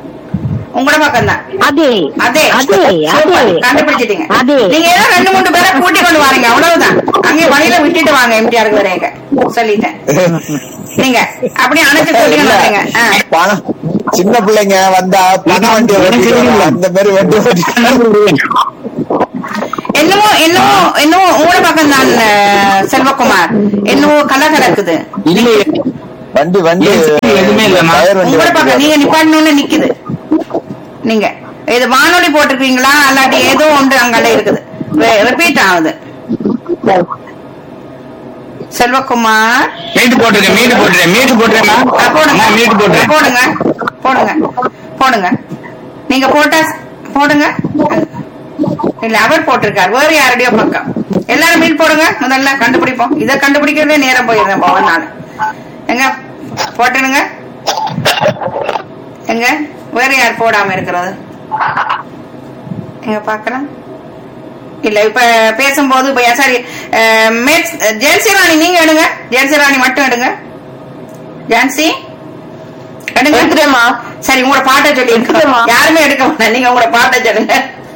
உங்களோட பக்கம் தான் அதே அதே அதே சூப்பர். அதே கண்டுபிடிச்சிட்டீங்க அதே. நீங்க ஏதோ ரெண்டு மூணு பேரை கூட்டி கொண்டு வாருங்க அவ்வளவுதான் அங்கே வழியில விட்டுட்டு வாங்க எம்ஜிஆருக்கு வரையங்க சொல்லிட்டேன் நீங்க அப்படியே அணைச்சு கூட்டிட்டு வரீங்க ஆ. பணம் சின்ன பிள்ளைங்க வந்தா பண வண்டியை ஓட்டிட்டு வரும். அந்த மாதிரி வண்டி ஓட்டிட்டு என்னமோ என்னமோ என்னமோ உங்களோட பக்கம் தான் அஹ், செல்வகுமார் என்னவோ கலை கலக்குது இல்லையே வண்டி வண்டி எதுவுமே இல்லைம்மா. டயர் வண்டி உங்களோட பக்கம் நீங்க நிப்பாட்டணும்னு நிக்குது நீங்க இது வானொலி போட்டிருக்கீங்களா அல்லாட்டி ஏதோ ஒன்று அங்கள்ள இருக்குது ரிப்பீட் ஆகுது செல்வகுமார் மீட்டு போட்டுருக்கேன் மீட்டு போட்டுறேன் மீட்டு போட்டுறேன் ஆ, போடுங்க மீட்டு போட்டுறேன் போடுங்க போடுங்க போடுங்க நீங்க போட்டா போடுங்க இல்ல அவர் போட்டிருக்கார் வேற யாருடைய பக்கம் எல்லாரும் மீட் போடுங்க முதல்ல கண்டுபிடிப்போம் இதை கண்டுபிடிக்கிறதே நேரம் போயிருந்தேன் பவன் நான் எங்க போட்டுடுங்க எங்க வேற யார் போடாம இருக்கிறது எங்க பாக்கலாம் இல்ல இப்ப பேசும்போது இப்ப சாரி ஜெயன்சி ராணி நீங்க எடுங்க ஜெயன்சி ராணி மட்டும் எடுங்க ஜான்சி எடுங்க எடுத்துட்டேம்மா. சரி உங்களோட பாட்டை சொல்லி எடுத்துட்டேம்மா. யாருமே எடுக்க மாட்டேன் நீங்க உங்களோட பாட்டை சொல்லுங்க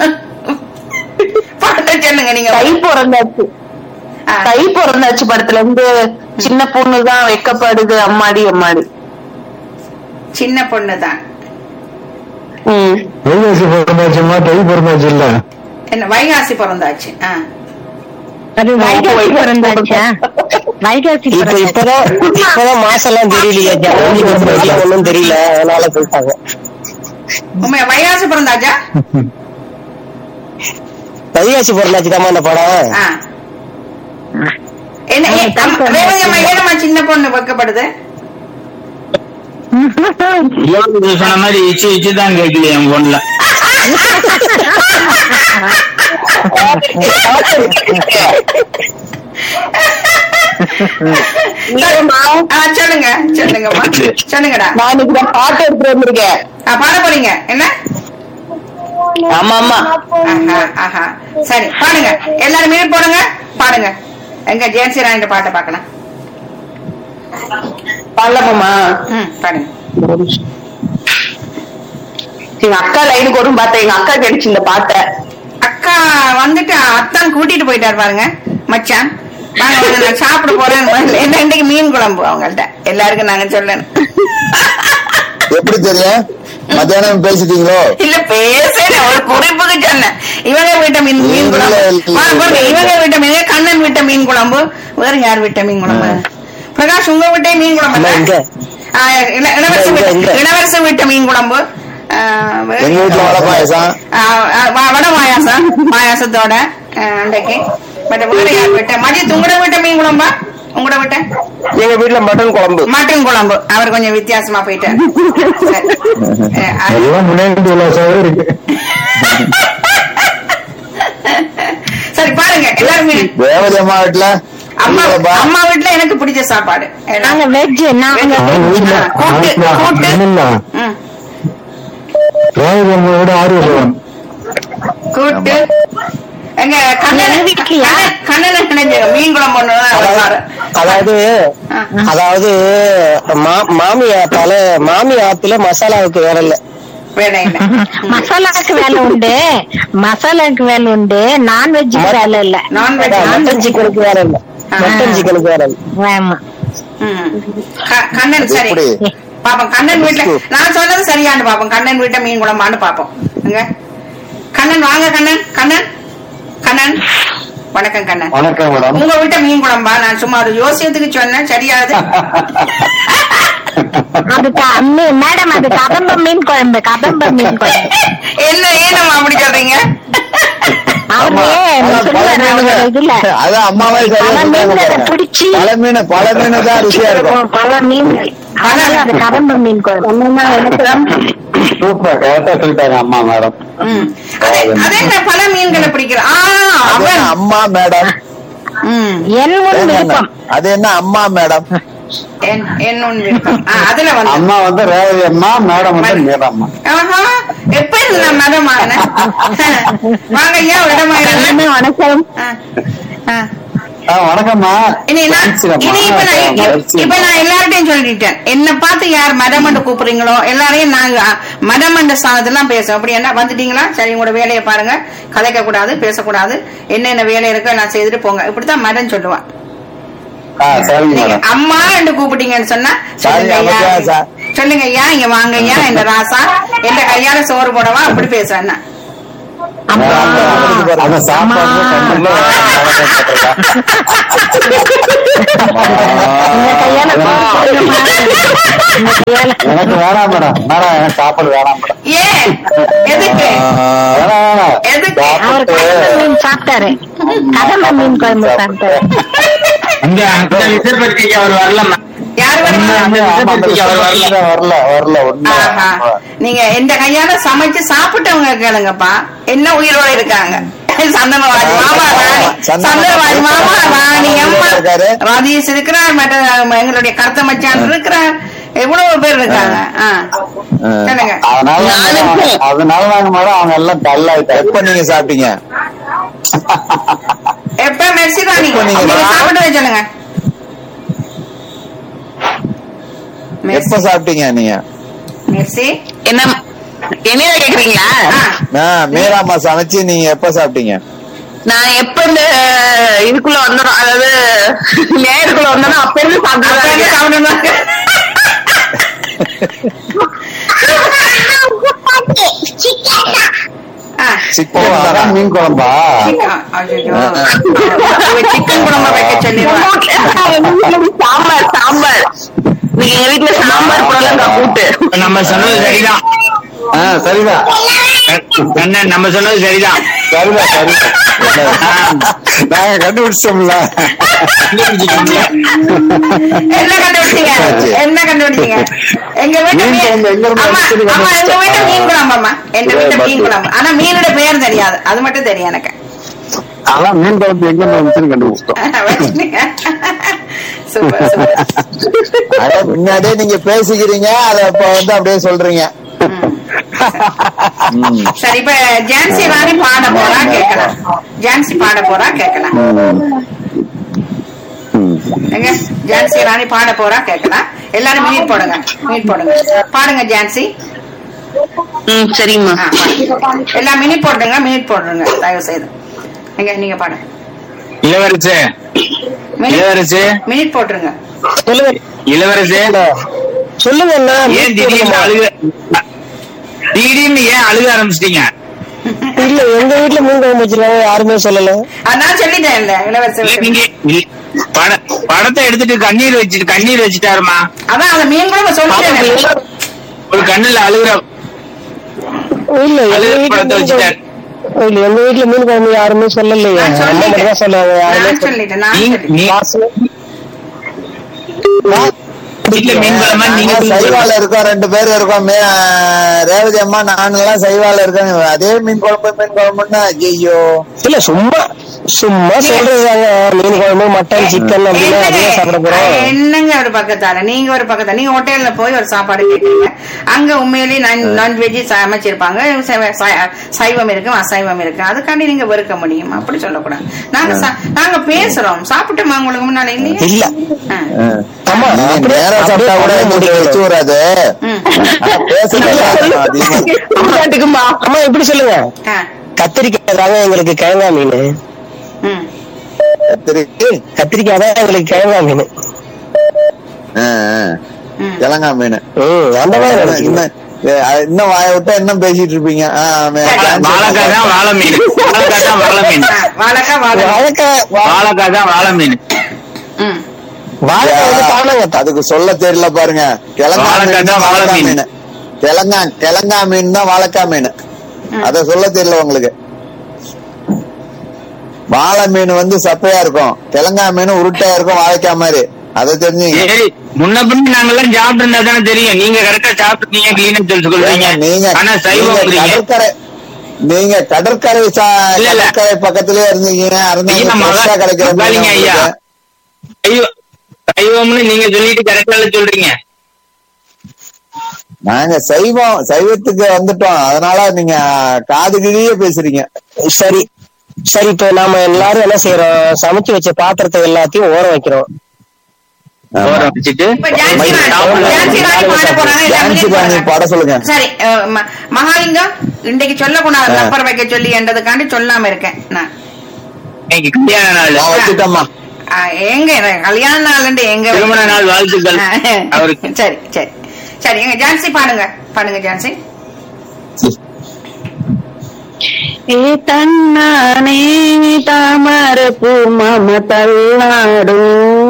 பாட்டை சொல்லுங்க நீங்க கை பிறந்தாச்சு ஆ. கை பிறந்தாச்சு படத்துல இருந்து சின்ன பொண்ணுதான் வெக்கப்படுது அம்மாடி அம்மாடி சின்ன பொண்ணு தான் ம் வைகாசி பிறந்தாச்சுமா தை பிறந்தாச்சு இல்ல என்ன வைகாசி பிறந்தாச்சு ஆ. அது வைகாசி பிறந்தாச்சா வைகாசி இப்ப பிறந்தாச்சு இப்பதான் இப்பதான் மாசம் எல்லாம் தெரியலையே ஜனவரி பிப்ரவரி ஒண்ணும் தெரியல அதனால சொல்லிட்டாங்க உண்மையா வைகாசி பிறந்தாச்சா வைகாசி பிறந்தாச்சுதாம்மா அந்த படம் ஆ. என்ன ஏ, அம்மா, ரேவதி அம்மா ஏனம்மா சின்ன பொண்ணு வைக்கப்படுது இளவரசி சொன்ன மாதிரி இச்சு இச்சு தான் கேட்கல என் போன்ல ஆ, சொல்லுங்க சொல்லுங்கம்மா சொல்லுங்கடா நான் இன்னைக்கு தான் பாட்டு எடுத்துட்டு வந்திருக்கேன் ஆ, பாட போறீங்க என்ன ஆமா ஆமா ஆஹா, ஆஹா. சரி பாடுங்க எல்லாரும் மீட் போடுங்க பாடுங்க எங்க ஜெயன்சி ராணிட்ட பாட்டை பார்க்கலாம் பாடலாமாம்மா ம் பாடுங்க எங்க அக்கா லைனுக்கு வரும் பார்த்தேன் எங்க அக்கா கிடைச்சு இந்த பாட்டை அக்கா வந்துட்டு அத்தான் கூட்டிட்டு போயிட்டாரு பாருங்க மச்சான் வாங்க வந்து நான் சாப்பிட போறேன் முதல்ல. என்ன இன்னைக்கு மீன் குழம்பு அவங்கள்ட்ட எல்லாருக்கும் நாங்க சொல்லணும் எப்படி தெரியும் மத்தியானம் பேசிட்டீங்களோ இல்ல பேசுறேன் ஒரு குறிப்புக்கு சொன்னேன் இவங்க வீட்ட மீன் மீன் குழம்பு இல்ல, இல்ல. வாங்க, பாருங்க, இவங்க வீட்ட மீன் கண்ணன் வீட்ட மீன் குழம்பு வேற யார் வீட்ட மீன் குழம்பு பிரகாஷ் உங்க வீட்டே மீன் குழம்பு அம்மா, இங்க. ஆ, இள- இளவரசு இங்க, வீட்டு- இங்க. இளவரசு வீட்டு மீன் குழம்பு ஆ, வேற எங்க வீட்டுல வடை பாயசம் ஆ, ஆ, வ- வடை பாயாசம் பாயாசத்தோட ஆ, அன்றைக்கு பட் வேற யார் வீட்ட மதியத்து உங்களோட வீட்ட மீன் குழம்பா உங்களோட வீட்ட எங்க வீட்டுல மட்டன் குழம்பு மட்டன் குழம்பு அவர் கொஞ்சம் வித்தியாசமா போயிட்டார் சரி. ஆ, அது- எல்லாம் முன்னேற்ற விலாசாவே இருக்கு சரி பாருங்க எல்லாருமே தேவதி அம்மா வீட்டுல அம்மா இல்லப்பா. அம்மா வீட்டுல எனக்கு பிடிச்ச சாப்பாடு நாங்க வெஜ் நாங்க அவங்க வீட்டுல கூட்டு கூட்டு இல்ல ம், ரேவதி அம்மா விட ஆர்வம் கூட்டு எங்க கண்ணன் எங்க வீட்லயா? கண்ணன் கண்ணன் நினைச்ச மீன் குழம்பு ஒண்ணு தான் வைப்பாரு. அதாவது ஆ. அதாவது மா- மாமி ஆத்தால மாமி ஆத்துல மசாலாவுக்கு வேற இல்ல வேலை இல்ல மசாலாக்கு வேலை உண்டு மசாலாக்கு வேலை உண்டு நான்வெஜ்ஜுக்கு வேலை இல்ல நான்வெஜ் மட்டன் சிக்கனுக்கு வேற இல்ல மட்டன் சிக்கனுக்கு வேற இல்ல ஆமா ம். க- கண்ணன் சரி எப்படி? பாப்போம் கண்ணன் வீட்டுல நான் சொன்னது சரியான்னு பாப்போம் கண்ணன் வீட்டை மீன் குழம்பான்னு பாப்போம் எங்க கண்ணன் வாங்க கண்ணன் கண்ணன் கண்ணன் வணக்கம் கண்ணன் வணக்கம் மேடம் உங்க வீட்டை மீன் குழம்பா நான் சும்மா அது யோசியத்துக்கு சொன்னேன் சரியாது அது க- மீ- மேடம் அது கதம்ப மீன் குழம்பு கதம்ப மீன் குழம்பு என்ன ஏனம்மா அப்படி சொல்றீங்க அவரு சொல்லுவாரு அவங்க இதுல அதான் அம்மாவே சரியா பல சொல்றாங்க மீன்களை பாருங்க. பிடிச்சி பல மீன் பல மீன் தான் ருசியா இருக்கும் பல மீன் அதனால அது கதம்ப மீன் குழம்பு சூப்பர் கரெக்டா சொல்லிட்டாங்க அம்மா மேடம் ம். அது அது என்ன பல மீன்களை பிடிக்கிற ஆ அது அவன் என்ன அம்மா மேடம் ம். என் உன் விருப்பம் அது என்ன அம்மா மேடம் என்- என் உன் விருப்பம் ஆ, அதுல வந்து அம்மா வந்து ரேவதி அம்மா மேடம் வந்து மீரம்மா ஆஹா எப்ப இருந்து நான் மேடம் ஆனேன் வாங்க ஐயா இடமா எல்லாமே வணக்கம் ஆ, ஆ. ஆ, வணக்கம்மா இனி நான் மன்னிச்சிடம்மா. இனி இப்ப நான் இப்ப- மன்னிச்சிடம்மா. இப்ப நான் எல்லார்ட்டையும் சொல்லிட்டேன் என்ன பார்த்து யார் மதமண்டு கூப்பிடுறீங்களோ எல்லாரையும் நாங்க மதமண்ட ஸ்தானத்தெல்லாம் பேசுவோம் அப்படி என்ன வந்துட்டீங்களா சரி உங்களோட வேலையை பாருங்க கலைக்க கூடாது பேசக்கூடாது என்னென்ன வேலை இருக்கோ எல்லாம் செய்துட்டு போங்க இப்படித்தான் மதம் சொல்லுவான் ஆ, சரிங்க நீங்க மேடம் அம்மா என்று கூப்பிட்டீங்கன்னு சொன்னா சரி, சொல்லுங்க ஐயா அமைச்சா, சார். சொல்லுங்க ஐயா இங்க வாங்க ஐயா இந்த ராசா எந்த கையால சோறு போடவா அப்படி பேசுறேன் நான். அந்த சாப்பாடு கண்டிப்பா எனக்கு வேணாம் மேடம் வேணாம் எனக்கு சாப்பாடு வேணாம் மேடம் ஏன் எதுக்கு வேணாம் வேணாம் எதுக்கு அவர் கடமை மீன் சாப்பிட்டாரு கடமை மீன் குழம்பு சாப்பிட்டாரு இங்க அந்த விசர்பதிக்கு அவர் வரலம்மா யார் ஆமா, வரணும் அந்த விசேஷத்துக்கு வரல வரல ஒண்ணு ஆஹா. நீங்க எந்த கையால சமைச்சு சாப்பிட்டவங்க கேளுங்கப்பா என்ன உயிரோட இருக்காங்க சந்தனவாஜ் மாமா ராணி சந்தனவாஜ் மாமா ராணி அம்மா இருக்காரு. ராதீஷ் இருக்கிறார் மற்ற எங்களுடைய கருத்த மச்சான் இருக்கிறார் எவ்வளவு பேர் இருக்காங்க ஆ. சொல்லுங்க அதனால நாங்க- அதனால நாங்க மேடம் அவங்க எல்லாம் டல் ஆயிட்டாங்க எப்ப நீங்க சாப்பிட்டீங்க எப்ப மெர்சி ராணி இப்ப நீங்க நீங்க சாப்பிட்டு சொல்லுங்க எப்ப சாப்பிட்டீங்க நீங்க மெர்சி என்ன என்னைய கேக்குறீங்களா ஆ. ஆ, மீராம்மா சமைச்சு நீங்க எப்ப சாப்பிட்டீங்க நான் எப்ப இந்த இதுக்குள்ள வந்தனோ அதாவது நேருக்குள்ள வந்தனோ அப்ப இருந்து அப்ப என்ன சாப்பிடுறாங்க சாப்பிடணும் ஆ. சிக்கன் தானா? அதான் மீன் குழம்பா சிக்கன். ஐயையோ. இவ சிக்கன் குழம்பு வைக்க சொல்லிடுவா சாம்பார் சாம்பார் நீங்க எங்க வீட்டுல சாம்பார் புடலங்கா கூட்டு நம்ம சொன்னது சரிதான் ஆ சரிதான் கண்ணன் நம்ம சொன்னது சரிதான் சரிதான் சரிதான் நாங்க கண்டுபிடிச்சோம்ல என்ன கண்டுபிடிச்சீங்க என்ன கண்டுபிடிச்சீங்க எங்க வீட்டு மீன் மீன் குழம்பு எங்க இருந்து அம்மா வந்துச்சுன்னு அம்மா எங்க வீட்டு கண்டுபிடிச்சேன். மீன் குழம்பு அம்மா எங்க வீட்டு மீன் குழம்பு ஆனா மீனோட பெயர் தெரியாது அது மட்டும் தெரியும் எனக்கு அதான் மீன் குழம்பு எங்க இருந்து வந்துச்சுன்னு கண்டுபிடிச்சிட்டோம் சூப்பர் சூப்பர் அட, முன்னாடியே நீங்க பேசிக்கிறீங்க அத இப்ப வந்து அப்படியே சொல்றீங்க ம். சரி இப்ப ஜான்சி ராணி பாட போறா கேட்கலாம் ஜான்சி பாட போறா கேட்கலாம் எங்க ஜான்சி ராணி பாட போறா கேட்கலாம் எல்லாரும் மீட் போடுங்க மீட் போடுங்க பாடுங்க ஜான்சி ம் சரிங்கம்மா ஆ, பாடுங்க. எல்லாம் மினிட் போடுங்க மினிட் போடுங்க தயவு செய்து எங்க நீங்க பாடுங்க இளவரசே இளவரசே மினிட் போட்டுருங்க சொல்லுங்க இளவரசே சொல்லுங்க அண்ணா. ஏன் திடீர்னு அழுக திடீர்னு ஏன் அழுக ஆரம்பிச்சிட்டீங்க இல்ல எங்க வீட்டுல மீன் குழம்பு வச்சிருக்காங்க யாருமே சொல்லல அதான் சொல்லிட்டேன் இல்ல இளவரசர் நீங்க இல்ல, பட- படத்தை எடுத்துட்டு கண்ணீர் வச்சுட்டு கண்ணீர் வச்சுட்டாருமா அதான் அந்த மீன் கூட சொல்லிட்டேன் ஒரு கண்ணுல அழுகுற இல்ல எங்க அழுகுற வீட்டுல படத்தை மீன் வச்சுட்டாரு குழம்பு- இல்ல எங்க வீட்டுல மீன் குழம்பு யாருமே சொல்லலையே நான் அம்மா மட்டும் தான் சொன்னாங்க யாருமே நான் சொல்லிட்டேன் நான் நீ- சொல்லிட்டேன். நீ- வீட்டுல மீன் குழம்பா நீங்க நாங்க சொல்லுங்க. சைவால இருக்கோம் ரெண்டு பேரும் இருக்கோம் மே- ரேவதி அம்மா நானும் எல்லாம் சைவால இருக்கோம் அதே மீன் குழம்பு மீன் குழம்புன்னா ஐயோ இல்ல சும்மா சும்மா சொல்றாங்க மீன் குழம்பு மட்டன் சிக்கன் அப்படின்னா அதே சாப்பிட போறோம் என்னங்க ஒரு பக்கத்தால நீங்க ஒரு பக்கத்தால நீங்க ஹோட்டல்ல போய் ஒரு சாப்பாடு கேட்கறீங்க அங்க உண்மையிலேயே நான்வெஜ் சமைச்சிருப்பாங்க சைவ- சை- சைவம் இருக்கும் அசைவம் இருக்கும் அதுக்காண்டி நீங்க வெறுக்க முடியும் அப்படி சொல்லக்கூடாது நாங்க சா- நாங்க பேசுறோம் சாப்பிட்டோமா உங்களுக்கு முன்னால இல்லையா இல்ல ஆ. ஆமா நீங்க அப்படியே- நேரா சாப்பிட்டா கூட அப்படியே எங்களுக்கு வச்சு வராது ம். ஆனா பேசுறது அதிகமா இருக்கு. கேட்டுக்குமா அம்மா இப்படி சொல்லுங்க ஆ. கத்திரிக்காய் தாங்க எங்களுக்கு கிழங்கா மீன் ம். கத்திரிக்காய் கத்திரிக்காய் தான் எங்களுக்கு கிழங்கா மீன் ஆ, ஆ. ம். கிழங்கா மீன் ம் அந்த மாதிரி இன்னும் இருக்கு. இன்னும் ஏ, இன்னும் வாய விட்டா இன்னும் பேசிட்டு இருப்பீங்க ஆ, மே- வாழைக்காய் தான் வாழை மீன் வாழைக்காய் தான் வாழை மீன் ஆ, வாழைக்காய் வாழை வாழைக்காய் வா- வாழைக்காய் தான் வாழை மீன் ம். வாழைக்காய் வந்து காரணங்க அதுக்கு சொல்ல தெரியல பாருங்க கிழங்கா வாழைக்காய் மீன் தான் தான் வாழை வாழைக்காய் மீன். மீன் கிழங்கா கிழங்கா மீன் தான் வாழைக்காய் மீன் அத சொல்ல தெரியல உங்களுக்கு வாழை மீன் வந்து சப்பையா இருக்கும் கிழங்கா மீன் உருட்டையா இருக்கும் வாழைக்காய் மாதிரி அதை தெரிஞ்சுங்க ஏய் முன்ன பின்ன நாங்கெல்லாம் சாப்பிட்டு இருந்தா தானே தெரியும் நீங்க கரெக்டா சாப்பிட்டுருக்கீங்க கிளீனா சொல்லி சொல்றீங்க நீங்க ஆனா நீங்க சைவம் கடற்கரை நீங்க கடற்கரை சா- இல்ல, இல்ல. கடற்கரை பக்கத்திலேயே இருந்தீங்க அருந்தீங்க ஐயா, மகா- ஃப்ரெஷ்ஷா கிடைக்கிற மீன் மகாலிங்க ஐயா. உங்களுக்கு. சைவம் சைவம்னு நீங்க சொல்லிட்டு கரெக்டா சொல்றீங்க நாங்க சைவம் சைவத்துக்கு வந்துட்டோம் அதனால நீங்க காது கிழியே பேசுறீங்க சரி சரி இப்ப நாம எல்லாரும் என்ன செய்யறோம் சமைச்சு வச்ச பாத்திரத்தை எல்லாத்தையும் ஓரம் வைக்கிறோம் ஓரம் வச்சுட்டு இப்ப ஜான்சி ராணி ஜான்சி ராணி பாட போறாங்க இல்ல ஜான்சி அபினேஷ் ராணி பாடுறாங்க. பாட சொல்லுங்க சரி அஹ், ம- மகாலிங்கம் இன்றைக்கு சொல்லக்கூடாது ஆ. நம்பர் வைக்க சொல்லி என்றதுக்காண்டி சொல்லாம இருக்கேன் நான் இன்னைக்கு கல்யாண நாள் நான் வச்சுட்டேம்மா ஆ, எங்க எனக்கு கல்யாண நாள் எங்க திருமண நாள் வாழ்த்துக்கள் அவருக்கு சரி சரி சரி எங்க ஜான்சி பாடுங்க பாடுங்க ஜான்சி ఏ తన్నానే తామర పూ మమ తల్లాడు